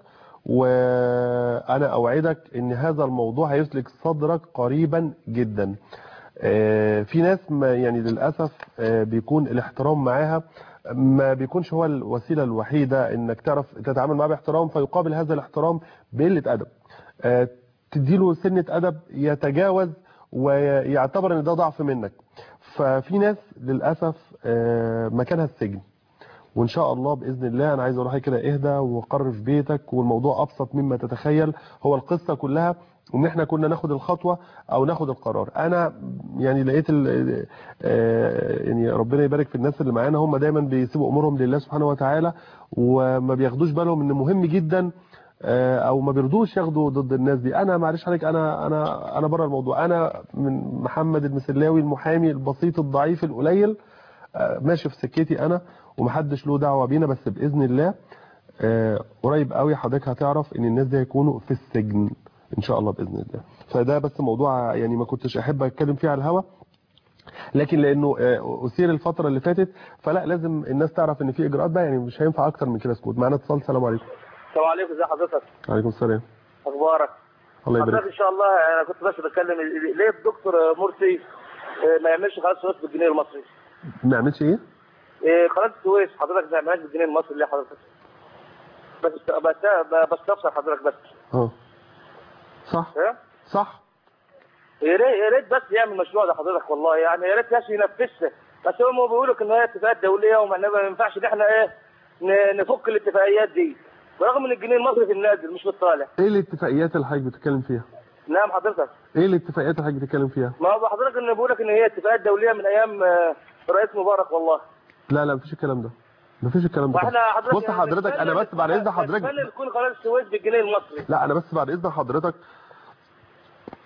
وانا اوعدك ان هذا الموضوع هيسلك صدرك قريبا جدا آه، في ناس ما يعني للاسف آه، بيكون الاحترام معاها ما بيكونش هو الوسيله الوحيده انك تعرف تتعامل معاه باحترام فيقابل هذا الاحترام بقله ادب آه، تديله سنه ادب يتجاوز ويعتبر ان ده ضعف منك ففي ناس للاسف آه، مكانها السجن وان شاء الله باذن الله انا عايز اروح كده اهدى وقرر في بيتك والموضوع ابسط مما تتخيل هو القصه كلها ان احنا كنا ناخد الخطوه او ناخد القرار انا يعني لقيت ال- آه، يعني ربنا يبارك في الناس اللي معانا هم دايما بيسيبوا امورهم لله سبحانه وتعالى وما بياخدوش بالهم ان مهم جدا آه، او ما بيرضوش ياخدوا ضد الناس دي انا معلش حضرتك انا انا انا بره الموضوع انا من محمد المسلاوي المحامي البسيط الضعيف القليل آه، ماشي في سكتي انا ومحدش له دعوه بينا بس باذن الله آه، قريب قوي حضرتك هتعرف ان الناس دي هيكونوا في السجن ان شاء الله باذن الله فده بس موضوع يعني ما كنتش احب اتكلم فيه على الهوا لكن لانه آه، اثير الفتره اللي فاتت فلا لازم الناس تعرف ان في اجراءات بقى يعني مش هينفع اكتر من كده سكوت معانا اتصال السلام عليكم السلام عليكم ازي حضرتك وعليكم السلام اخبارك الله حضرتك يبارك ان شاء الله انا كنت بس بتكلم ليه الدكتور مرسي آه، ما يعملش قناه السويس بالجنيه المصري ما عملش ايه آه، قناه السويس حضرتك ما يعملهاش بالجنيه المصري ليه حضرتك بس بس بستفسر حضرتك بس اه صح إيه؟ صح يا ريت يا ريت بس يعمل مشروع ده حضرتك والله يعني يا ريت يا أخي ينفذها بس هم بيقولوا ان هي اتفاقات دوليه وما ما ينفعش ان احنا ايه ن- نفك الاتفاقيات دي برغم ان الجنيه المصري في النازل مش في الطالع ايه الاتفاقيات اللي حضرتك بتتكلم فيها نعم حضرتك ايه الاتفاقيات اللي حضرتك بتتكلم فيها ما هو حضرتك ان بيقول لك ان هي اتفاقات دوليه من ايام آه، الرئيس مبارك والله لا لا مفيش الكلام ده مفيش الكلام ده واحنا حضرتك بص حضرتك انا بس بعد اذن حضرتك نتمنى تكون قناه السويس بالجنيه المصري لا انا بس بعد اذن حضرتك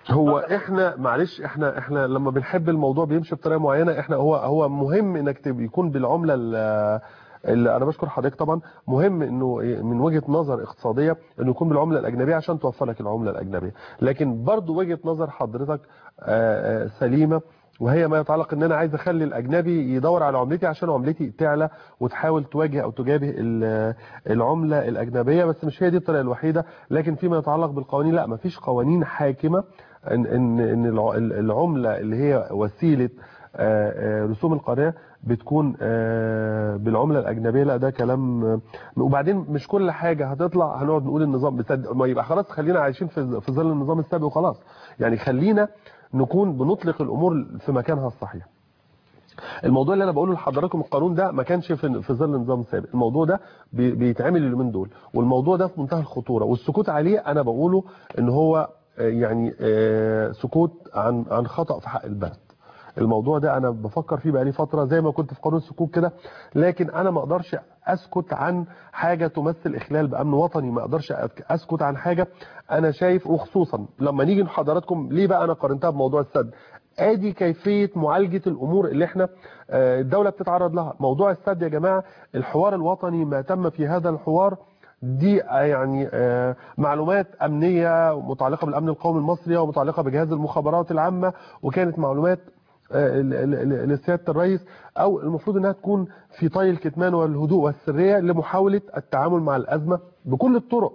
هو احنا معلش احنا احنا لما بنحب الموضوع بيمشي بطريقه معينه احنا هو هو مهم انك تب- يكون بالعمله ال- اللي انا بشكر حضرتك طبعا مهم انه من وجهه نظر اقتصاديه انه يكون بالعمله الاجنبيه عشان توفر لك العمله الاجنبيه لكن برضو وجهه نظر حضرتك آه، آه، سليمه وهي ما يتعلق ان انا عايز اخلي الاجنبي يدور على عملتي عشان عملتي تعلى وتحاول تواجه او تجابه ال- العمله الاجنبيه بس مش هي دي الطريقه الوحيده لكن فيما يتعلق بالقوانين لا ما فيش قوانين حاكمه ان ان ان الع- العمله اللي هي وسيله آه، آه، رسوم القناه بتكون آه، بالعمله الاجنبيه لا ده كلام آه، وبعدين مش كل حاجه هتطلع هنقعد نقول النظام بتصدق ما يبقى خلاص خلينا عايشين في في ظل النظام السابق وخلاص يعني خلينا نكون بنطلق الامور في مكانها الصحيح الموضوع اللي انا بقوله لحضراتكم القانون ده ما كانش في في ظل النظام السابق الموضوع ده بي- بيتعمل اليومين دول والموضوع ده في منتهى الخطوره والسكوت عليه انا بقوله ان هو آه، يعني آه، سكوت عن عن خطا في حق البلد الموضوع ده انا بفكر فيه بقالي فتره زي ما كنت في قانون السكوك كده لكن انا ما اقدرش اسكت عن حاجه تمثل اخلال بامن وطني ما اقدرش أك- اسكت عن حاجه انا شايف وخصوصا لما نيجي لحضراتكم ليه بقى انا قارنتها بموضوع السد ادي كيفيه معالجه الامور اللي احنا آه، الدوله بتتعرض لها موضوع السد يا جماعه الحوار الوطني ما تم في هذا الحوار دي آه، يعني آه، معلومات امنيه متعلقه بالامن القومي المصري ومتعلقه بجهاز المخابرات العامه وكانت معلومات آه، ل- ل- ل- لسياده الرئيس او المفروض انها تكون في طي الكتمان والهدوء والسريه لمحاوله التعامل مع الازمه بكل الطرق.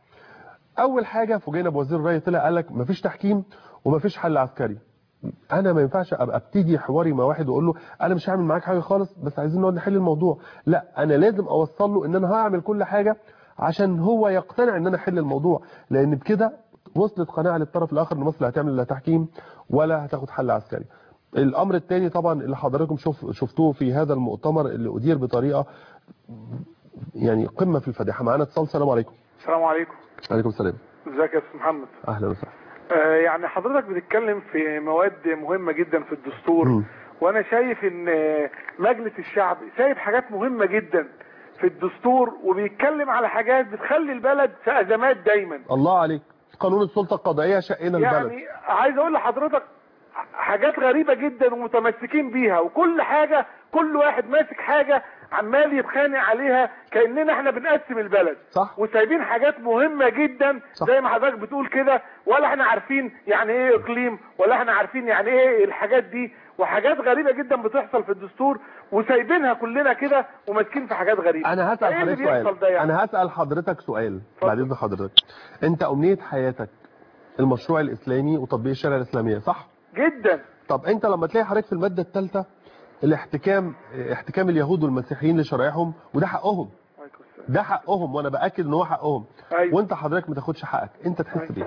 اول حاجه فوجئنا بوزير الري طلع قال لك مفيش تحكيم ومفيش حل عسكري. انا ما ينفعش ابقى ابتدي حواري مع واحد واقول له انا مش هعمل معاك حاجه خالص بس عايزين نقعد نحل الموضوع لا انا لازم اوصل له ان انا هعمل كل حاجه عشان هو يقتنع ان انا احل الموضوع لان بكده وصلت قناعه للطرف الاخر ان مصر لا هتعمل لا تحكيم ولا هتاخد حل عسكري الامر الثاني طبعا اللي حضراتكم شوف شفتوه في هذا المؤتمر اللي ادير بطريقه يعني قمه في الفداحه معانا اتصال السلام عليكم السلام عليكم عليكم السلام ازيك يا استاذ محمد اهلا وسهلا آه يعني حضرتك بتتكلم في مواد مهمة جدا في الدستور مم. وانا شايف ان آه، مجلس الشعب سايب حاجات مهمة جدا في الدستور وبيتكلم على حاجات بتخلي البلد في ازمات دايما الله عليك قانون السلطه القضائيه شقنا البلد يعني عايز اقول لحضرتك حاجات غريبة جدا ومتمسكين بيها وكل حاجة كل واحد ماسك حاجة عمال يتخانق عليها كأننا احنا بنقسم البلد صح وسايبين حاجات مهمة جدا صح. زي ما حضرتك بتقول كده ولا احنا عارفين يعني ايه اقليم ولا احنا عارفين يعني ايه الحاجات دي وحاجات غريبة جدا بتحصل في الدستور وسايبينها كلنا كده وماسكين في حاجات غريبة انا هسال ايه اللي حضرتك بيحصل سؤال ده يعني انا هسال حضرتك سؤال بعد اذن حضرتك انت امنيه حياتك المشروع الاسلامي وتطبيق الشريعه الاسلاميه صح جدا طب انت لما تلاقي حضرتك في الماده الثالثه الاحتكام احتكام اليهود والمسيحيين لشرائعهم وده حقهم ده حقهم وانا باكد ان هو حقهم أيوة. وانت حضرتك ما تاخدش حقك انت تحس بيه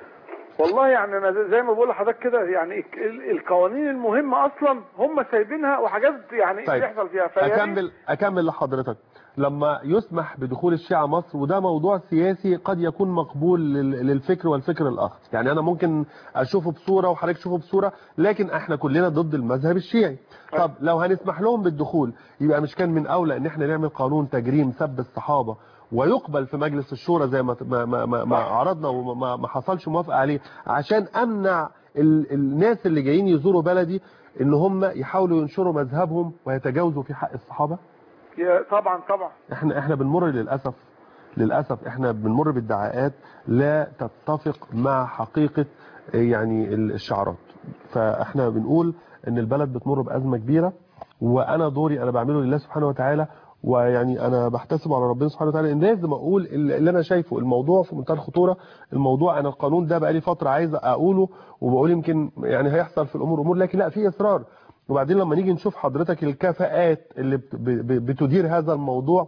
والله يعني انا زي ما بقول لحضرتك كده يعني ال- ال- القوانين المهمة اصلا هم سايبينها وحاجات يعني طيب. بيحصل فيها فيا ريت- اكمل اكمل لحضرتك لما يسمح بدخول الشيعة مصر وده موضوع سياسي قد يكون مقبول لل- للفكر والفكر الاخر يعني انا ممكن اشوفه بصورة وحضرتك تشوفه بصورة لكن احنا كلنا ضد المذهب الشيعي طب لو هنسمح لهم بالدخول يبقى مش كان من اولى ان احنا نعمل قانون تجريم سب الصحابة ويقبل في مجلس الشورى زي ما ما ما, ما, ما عرضنا وما ما- ما حصلش موافقه عليه عشان امنع ال الناس اللي جايين يزوروا بلدي ان هم يحاولوا ينشروا مذهبهم ويتجاوزوا في حق الصحابه يا- طبعا طبعا احنا احنا بنمر للاسف للاسف احنا بنمر بادعاءات لا تتفق مع حقيقه يعني الشعارات فاحنا بنقول ان البلد بتمر بازمه كبيره وانا دوري انا بعمله لله سبحانه وتعالى ويعني انا بحتسب على ربنا سبحانه وتعالى ان لازم اقول اللي انا شايفه الموضوع في منتهى الخطوره الموضوع انا القانون ده بقالي فتره عايز اقوله وبقول يمكن يعني هيحصل في الامور امور لكن لا في اصرار وبعدين لما نيجي نشوف حضرتك الكفاءات اللي بت- ب- ب- بتدير هذا الموضوع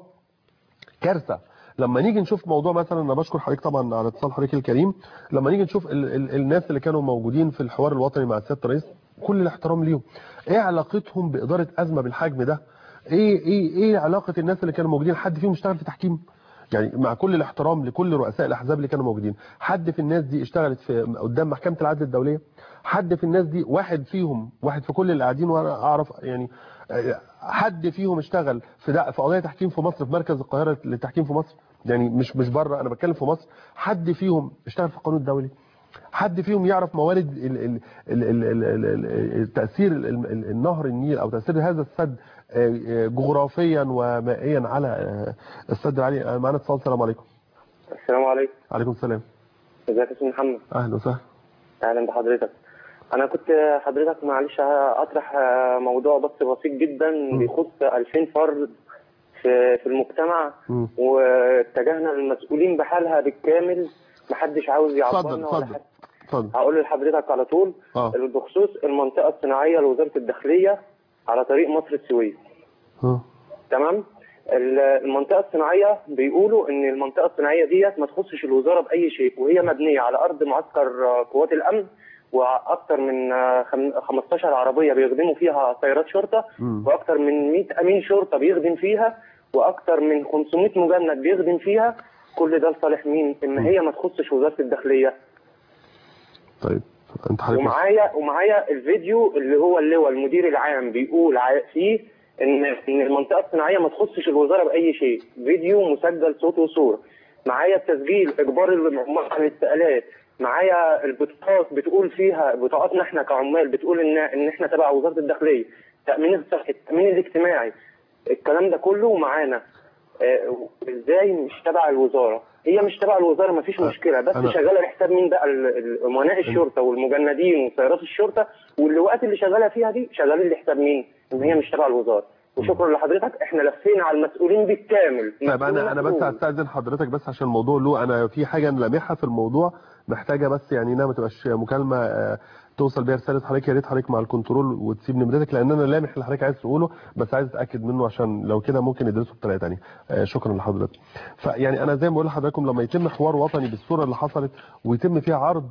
كارثه لما نيجي نشوف موضوع مثلا انا بشكر حضرتك طبعا على اتصال حضرتك الكريم لما نيجي نشوف ال ال الناس اللي كانوا موجودين في الحوار الوطني مع سياده الرئيس كل الاحترام ليهم ايه علاقتهم باداره ازمه بالحجم ده ايه ايه ايه علاقه الناس اللي كانوا موجودين حد فيهم اشتغل في تحكيم يعني مع كل الاحترام لكل رؤساء الاحزاب اللي كانوا موجودين حد في الناس دي اشتغلت في قدام محكمه العدل الدوليه حد في الناس دي واحد فيهم واحد في كل اللي قاعدين وانا اعرف يعني آه، حد فيهم اشتغل في ده في قضايا تحكيم في مصر في مركز القاهره للتحكيم في مصر يعني مش مش بره انا بتكلم في مصر حد فيهم اشتغل في القانون الدولي حد فيهم يعرف موارد ال- ال- ال- ال- ال- ال- ال- تأثير ال- ال- النهر النيل أو تأثير هذا السد آه، آه، جغرافيا ومائيا على آه، السد العالي آه، معنا اتصال السلام عليكم السلام عليكم عليكم السلام ازيك يا استاذ محمد أهلا وسهلا اهلا بحضرتك انا كنت حضرتك معلش اطرح موضوع بس بسيط جدا بيخص 2000 فرد في في المجتمع مم. واتجهنا للمسؤولين بحالها بالكامل محدش عاوز اتفضل يعبرنا ولا اتفضل حد اتفضل هقول لحضرتك على طول اه بخصوص المنطقه الصناعيه لوزاره الداخليه على طريق مصر السويس اه تمام ال- المنطقه الصناعيه بيقولوا ان المنطقه الصناعيه ديت ما تخصش الوزاره باي شيء وهي مبنيه على ارض معسكر آه، قوات الامن واكثر من آه، خم- 15 عربيه بيخدموا فيها سيارات شرطه مم. واكثر من 100 امين شرطه بيخدم فيها واكثر من 500 مجند بيخدم فيها كل ده لصالح مين؟ ان هي ما تخصش وزاره الداخليه طيب انت حضرتك ومعايا ومعايا الفيديو اللي هو اللواء المدير العام بيقول ع- فيه ان ان المنطقه الصناعيه ما تخصش الوزاره باي شيء فيديو مسجل صوت وصوره معايا التسجيل اجبار العمال عن الاستقالات معايا البطاقات بتقول فيها بطاقاتنا احنا كعمال بتقول ان ان احنا تبع وزاره الداخليه تامين الصحي التامين الاجتماعي الكلام ده كله معانا آه، ازاي مش تبع الوزاره هي مش تبع الوزاره ما فيش مشكله بس أنا- شغاله لحساب مين بقى ال- ال- امناء الشرطه والمجندين وسيارات الشرطه واللواءات اللي شغاله فيها دي شغالين لحساب مين ان هي مش تبع الوزاره وشكرا لحضرتك احنا لفينا على المسؤولين بالكامل طيب انا انا بس مسؤول. هستاذن حضرتك بس عشان الموضوع له انا في حاجه لامحها في الموضوع محتاجه بس يعني انها ما تبقاش مكالمه آه، توصل بيها رساله حضرتك يا ريت حضرتك مع الكنترول وتسيب نمرتك لان انا لامح اللي حضرتك عايز تقوله بس عايز اتاكد منه عشان لو كده ممكن ندرسه بطريقه ثانيه شكرا لحضرتك فيعني انا زي ما بقول لحضراتكم لما يتم حوار وطني بالصوره اللي حصلت ويتم فيها عرض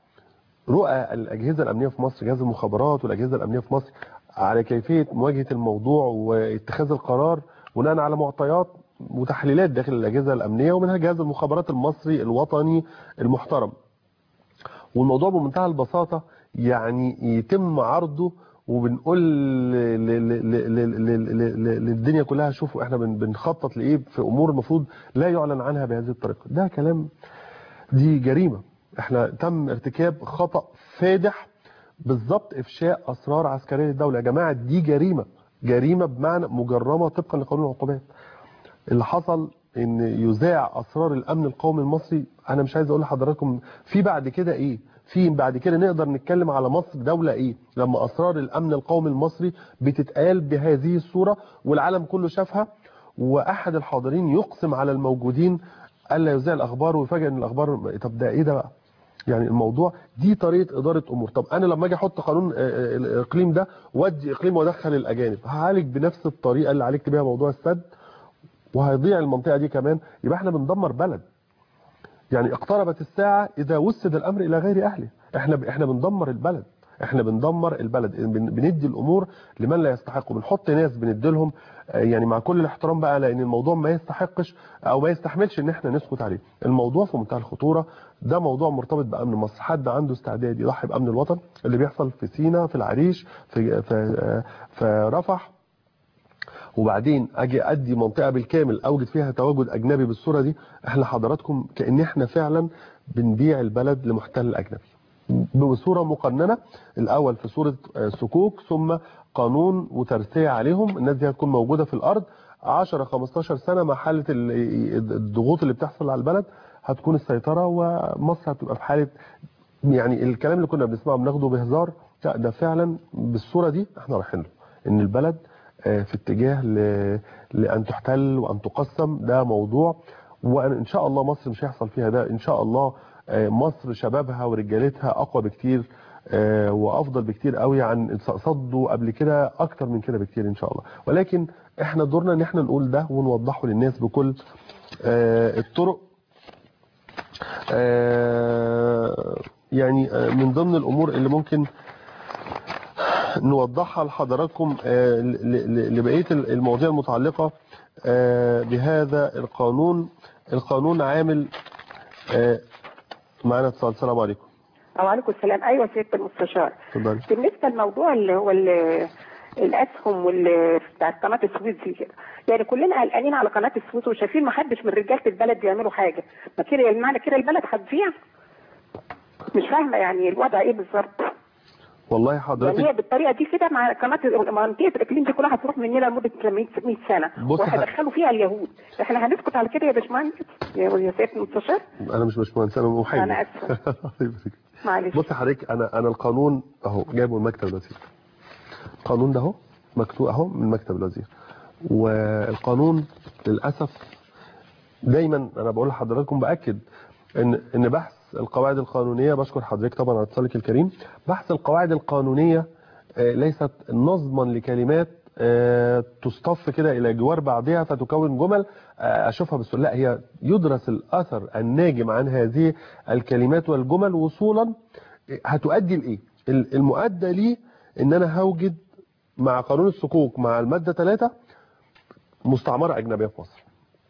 رؤى الاجهزه الامنيه في مصر جهاز المخابرات والاجهزه الامنيه في مصر على كيفيه مواجهه الموضوع واتخاذ القرار بناء على معطيات وتحليلات داخل الاجهزه الامنيه ومنها جهاز المخابرات المصري الوطني المحترم والموضوع بمنتهى البساطه يعني يتم عرضه وبنقول ل- ل- ل- ل- ل- ل- ل- للدنيا كلها شوفوا احنا بن- بنخطط لايه في امور المفروض لا يعلن عنها بهذه الطريقه ده كلام دي جريمه احنا تم ارتكاب خطا فادح بالظبط افشاء اسرار عسكريه للدوله يا جماعه دي جريمه جريمه بمعنى مجرمه طبقا لقانون العقوبات اللي حصل ان يذاع اسرار الامن القومي المصري انا مش عايز اقول لحضراتكم في بعد كده ايه في بعد كده نقدر نتكلم على مصر دولة ايه لما اسرار الامن القومي المصري بتتقال بهذه الصورة والعالم كله شافها واحد الحاضرين يقسم على الموجودين الا يذاع الاخبار ويفاجئ ان الاخبار طب ده ايه ده بقى يعني الموضوع دي طريقه اداره امور طب انا لما اجي احط قانون آه، آه، الاقليم ده وادي اقليم وادخل الاجانب هعالج بنفس الطريقه اللي عالجت بيها موضوع السد وهيضيع المنطقه دي كمان يبقى احنا بندمر بلد يعني اقتربت الساعه اذا وسد الامر الى غير اهله احنا احنا بندمر البلد احنا بندمر البلد بن- بندي الامور لمن لا يستحق بنحط ناس بندي لهم آه، يعني مع كل الاحترام بقى لان الموضوع ما يستحقش او ما يستحملش ان احنا نسكت عليه الموضوع في منتهى الخطوره ده موضوع مرتبط بامن مصر حد عنده استعداد يضحي بامن الوطن اللي بيحصل في سينا في العريش في في آه، في رفح وبعدين اجي ادي منطقه بالكامل اوجد فيها تواجد اجنبي بالصوره دي احنا حضراتكم كان احنا فعلا بنبيع البلد لمحتل اجنبي بصوره مقننه الاول في صوره آه، صكوك ثم قانون وترسيه عليهم الناس دي هتكون موجوده في الارض 10 15 سنه مع حاله ال- الضغوط اللي بتحصل على البلد هتكون السيطره ومصر هتبقى في حاله يعني الكلام اللي كنا بنسمعه بناخده بهزار لا ده فعلا بالصوره دي احنا رايحين له ان البلد آه، في اتجاه ل- لان تحتل وان تقسم ده موضوع وان شاء الله مصر مش هيحصل فيها ده ان شاء الله آه، مصر شبابها ورجالتها اقوى بكتير آه، وافضل بكتير قوي عن صدوا قبل كده اكتر من كده بكتير ان شاء الله ولكن احنا دورنا ان احنا نقول ده ونوضحه للناس بكل آه، الطرق آه، يعني آه، من ضمن الامور اللي ممكن نوضحها لحضراتكم آه، ل- ل- لبقيه المواضيع المتعلقه آه، بهذا القانون القانون عامل آه، معانا اتصال السلام عليكم وعليكم السلام ايوه سياده المستشار اتفضلي بالنسبه للموضوع اللي هو ال- الاسهم واللي بتاعت قناه السويس دي كده يعني كلنا قلقانين على قناه السويس وشايفين ما حدش من رجاله البلد بيعملوا حاجه ما كده يعني معنى كده البلد هتضيع مش فاهمه يعني الوضع ايه بالظبط والله يعني هي حضرتك بالطريقه دي كده مع قناه منطقه الاقليم دي كلها هتروح مننا لمده 100 100 سنه بص ح- وهيدخلوا فيها اليهود احنا هنسكت على كده يا باشمهندس يا يا سياده المستشار انا مش باشمهندس انا محامي أنا آسفة. معلش بص حضرتك انا انا القانون اهو جايبه من مكتب الوزير القانون ده اهو مكتوب اهو من مكتب الوزير والقانون للاسف دايما انا بقول لحضراتكم باكد ان ان بحث القواعد القانونيه بشكر حضرتك طبعا على اتصالك الكريم بحث القواعد القانونيه آه، ليست نظما لكلمات آه، تصطف كده الى جوار بعضها فتكون جمل آه، اشوفها بالسهوله لا هي يدرس الاثر الناجم عن هذه الكلمات والجمل وصولا هتؤدي لايه ال- المؤدى ليه ان انا هوجد مع قانون الصكوك مع الماده 3 مستعمره اجنبيه في مصر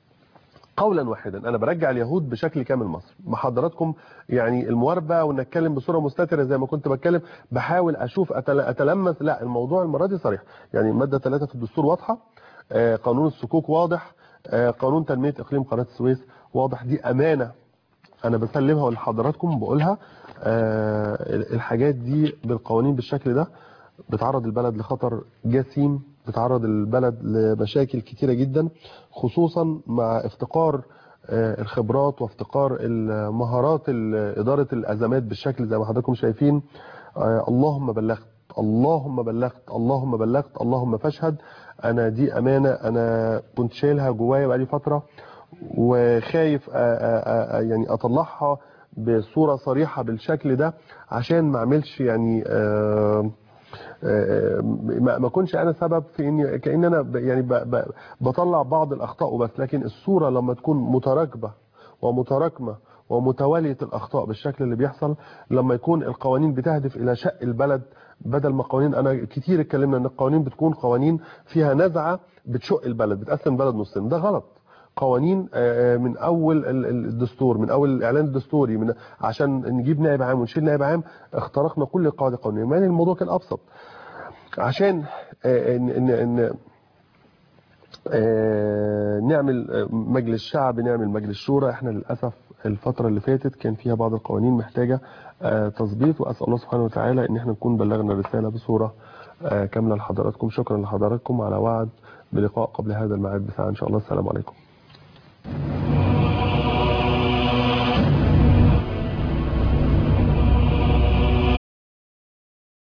قولا واحدا انا برجع اليهود بشكل كامل مصر مع حضراتكم يعني المواربه وان اتكلم بصوره مستتره زي ما كنت بتكلم بحاول اشوف أتل- اتلمس لا الموضوع المره دي صريح يعني الماده 3 في الدستور واضحه آه، قانون الصكوك واضح آه، قانون تنميه اقليم قناه السويس واضح دي امانه انا بسلمها لحضراتكم بقولها آه، الحاجات دي بالقوانين بالشكل ده بتعرض البلد لخطر جسيم بتعرض البلد لمشاكل كتيرة جدا خصوصا مع افتقار آه، الخبرات وافتقار المهارات ال- إدارة الأزمات بالشكل زي ما حضراتكم شايفين آه، اللهم بلغت اللهم بلغت اللهم بلغت اللهم فاشهد أنا دي أمانة أنا كنت شايلها جوايا بقالي فترة وخايف آه، آه، آه، يعني أطلعها بصورة صريحة بالشكل ده عشان ما اعملش يعني آه آه، ما ما اكونش انا سبب في اني كان انا ب- يعني ب- ب- بطلع بعض الاخطاء وبس لكن الصوره لما تكون متراكبه ومتراكمه ومتواليه الاخطاء بالشكل اللي بيحصل لما يكون القوانين بتهدف الى شق البلد بدل ما قوانين انا كتير اتكلمنا ان القوانين بتكون قوانين فيها نزعه بتشق البلد بتقسم البلد نصين ده غلط قوانين آه، من اول ال- ال- الدستور من اول الاعلان الدستوري من عشان نجيب نائب عام ونشيل نائب عام اخترقنا كل القواعد القانونيه ما الموضوع كان ابسط عشان آه، ان ان ان آه، نعمل آه، مجلس شعب نعمل مجلس شورى احنا للاسف الفتره اللي فاتت كان فيها بعض القوانين محتاجه آه، تظبيط واسال الله سبحانه وتعالى ان احنا نكون بلغنا الرساله بصوره آه، كامله لحضراتكم شكرا لحضراتكم على وعد بلقاء قبل هذا الميعاد بساعه ان شاء الله السلام عليكم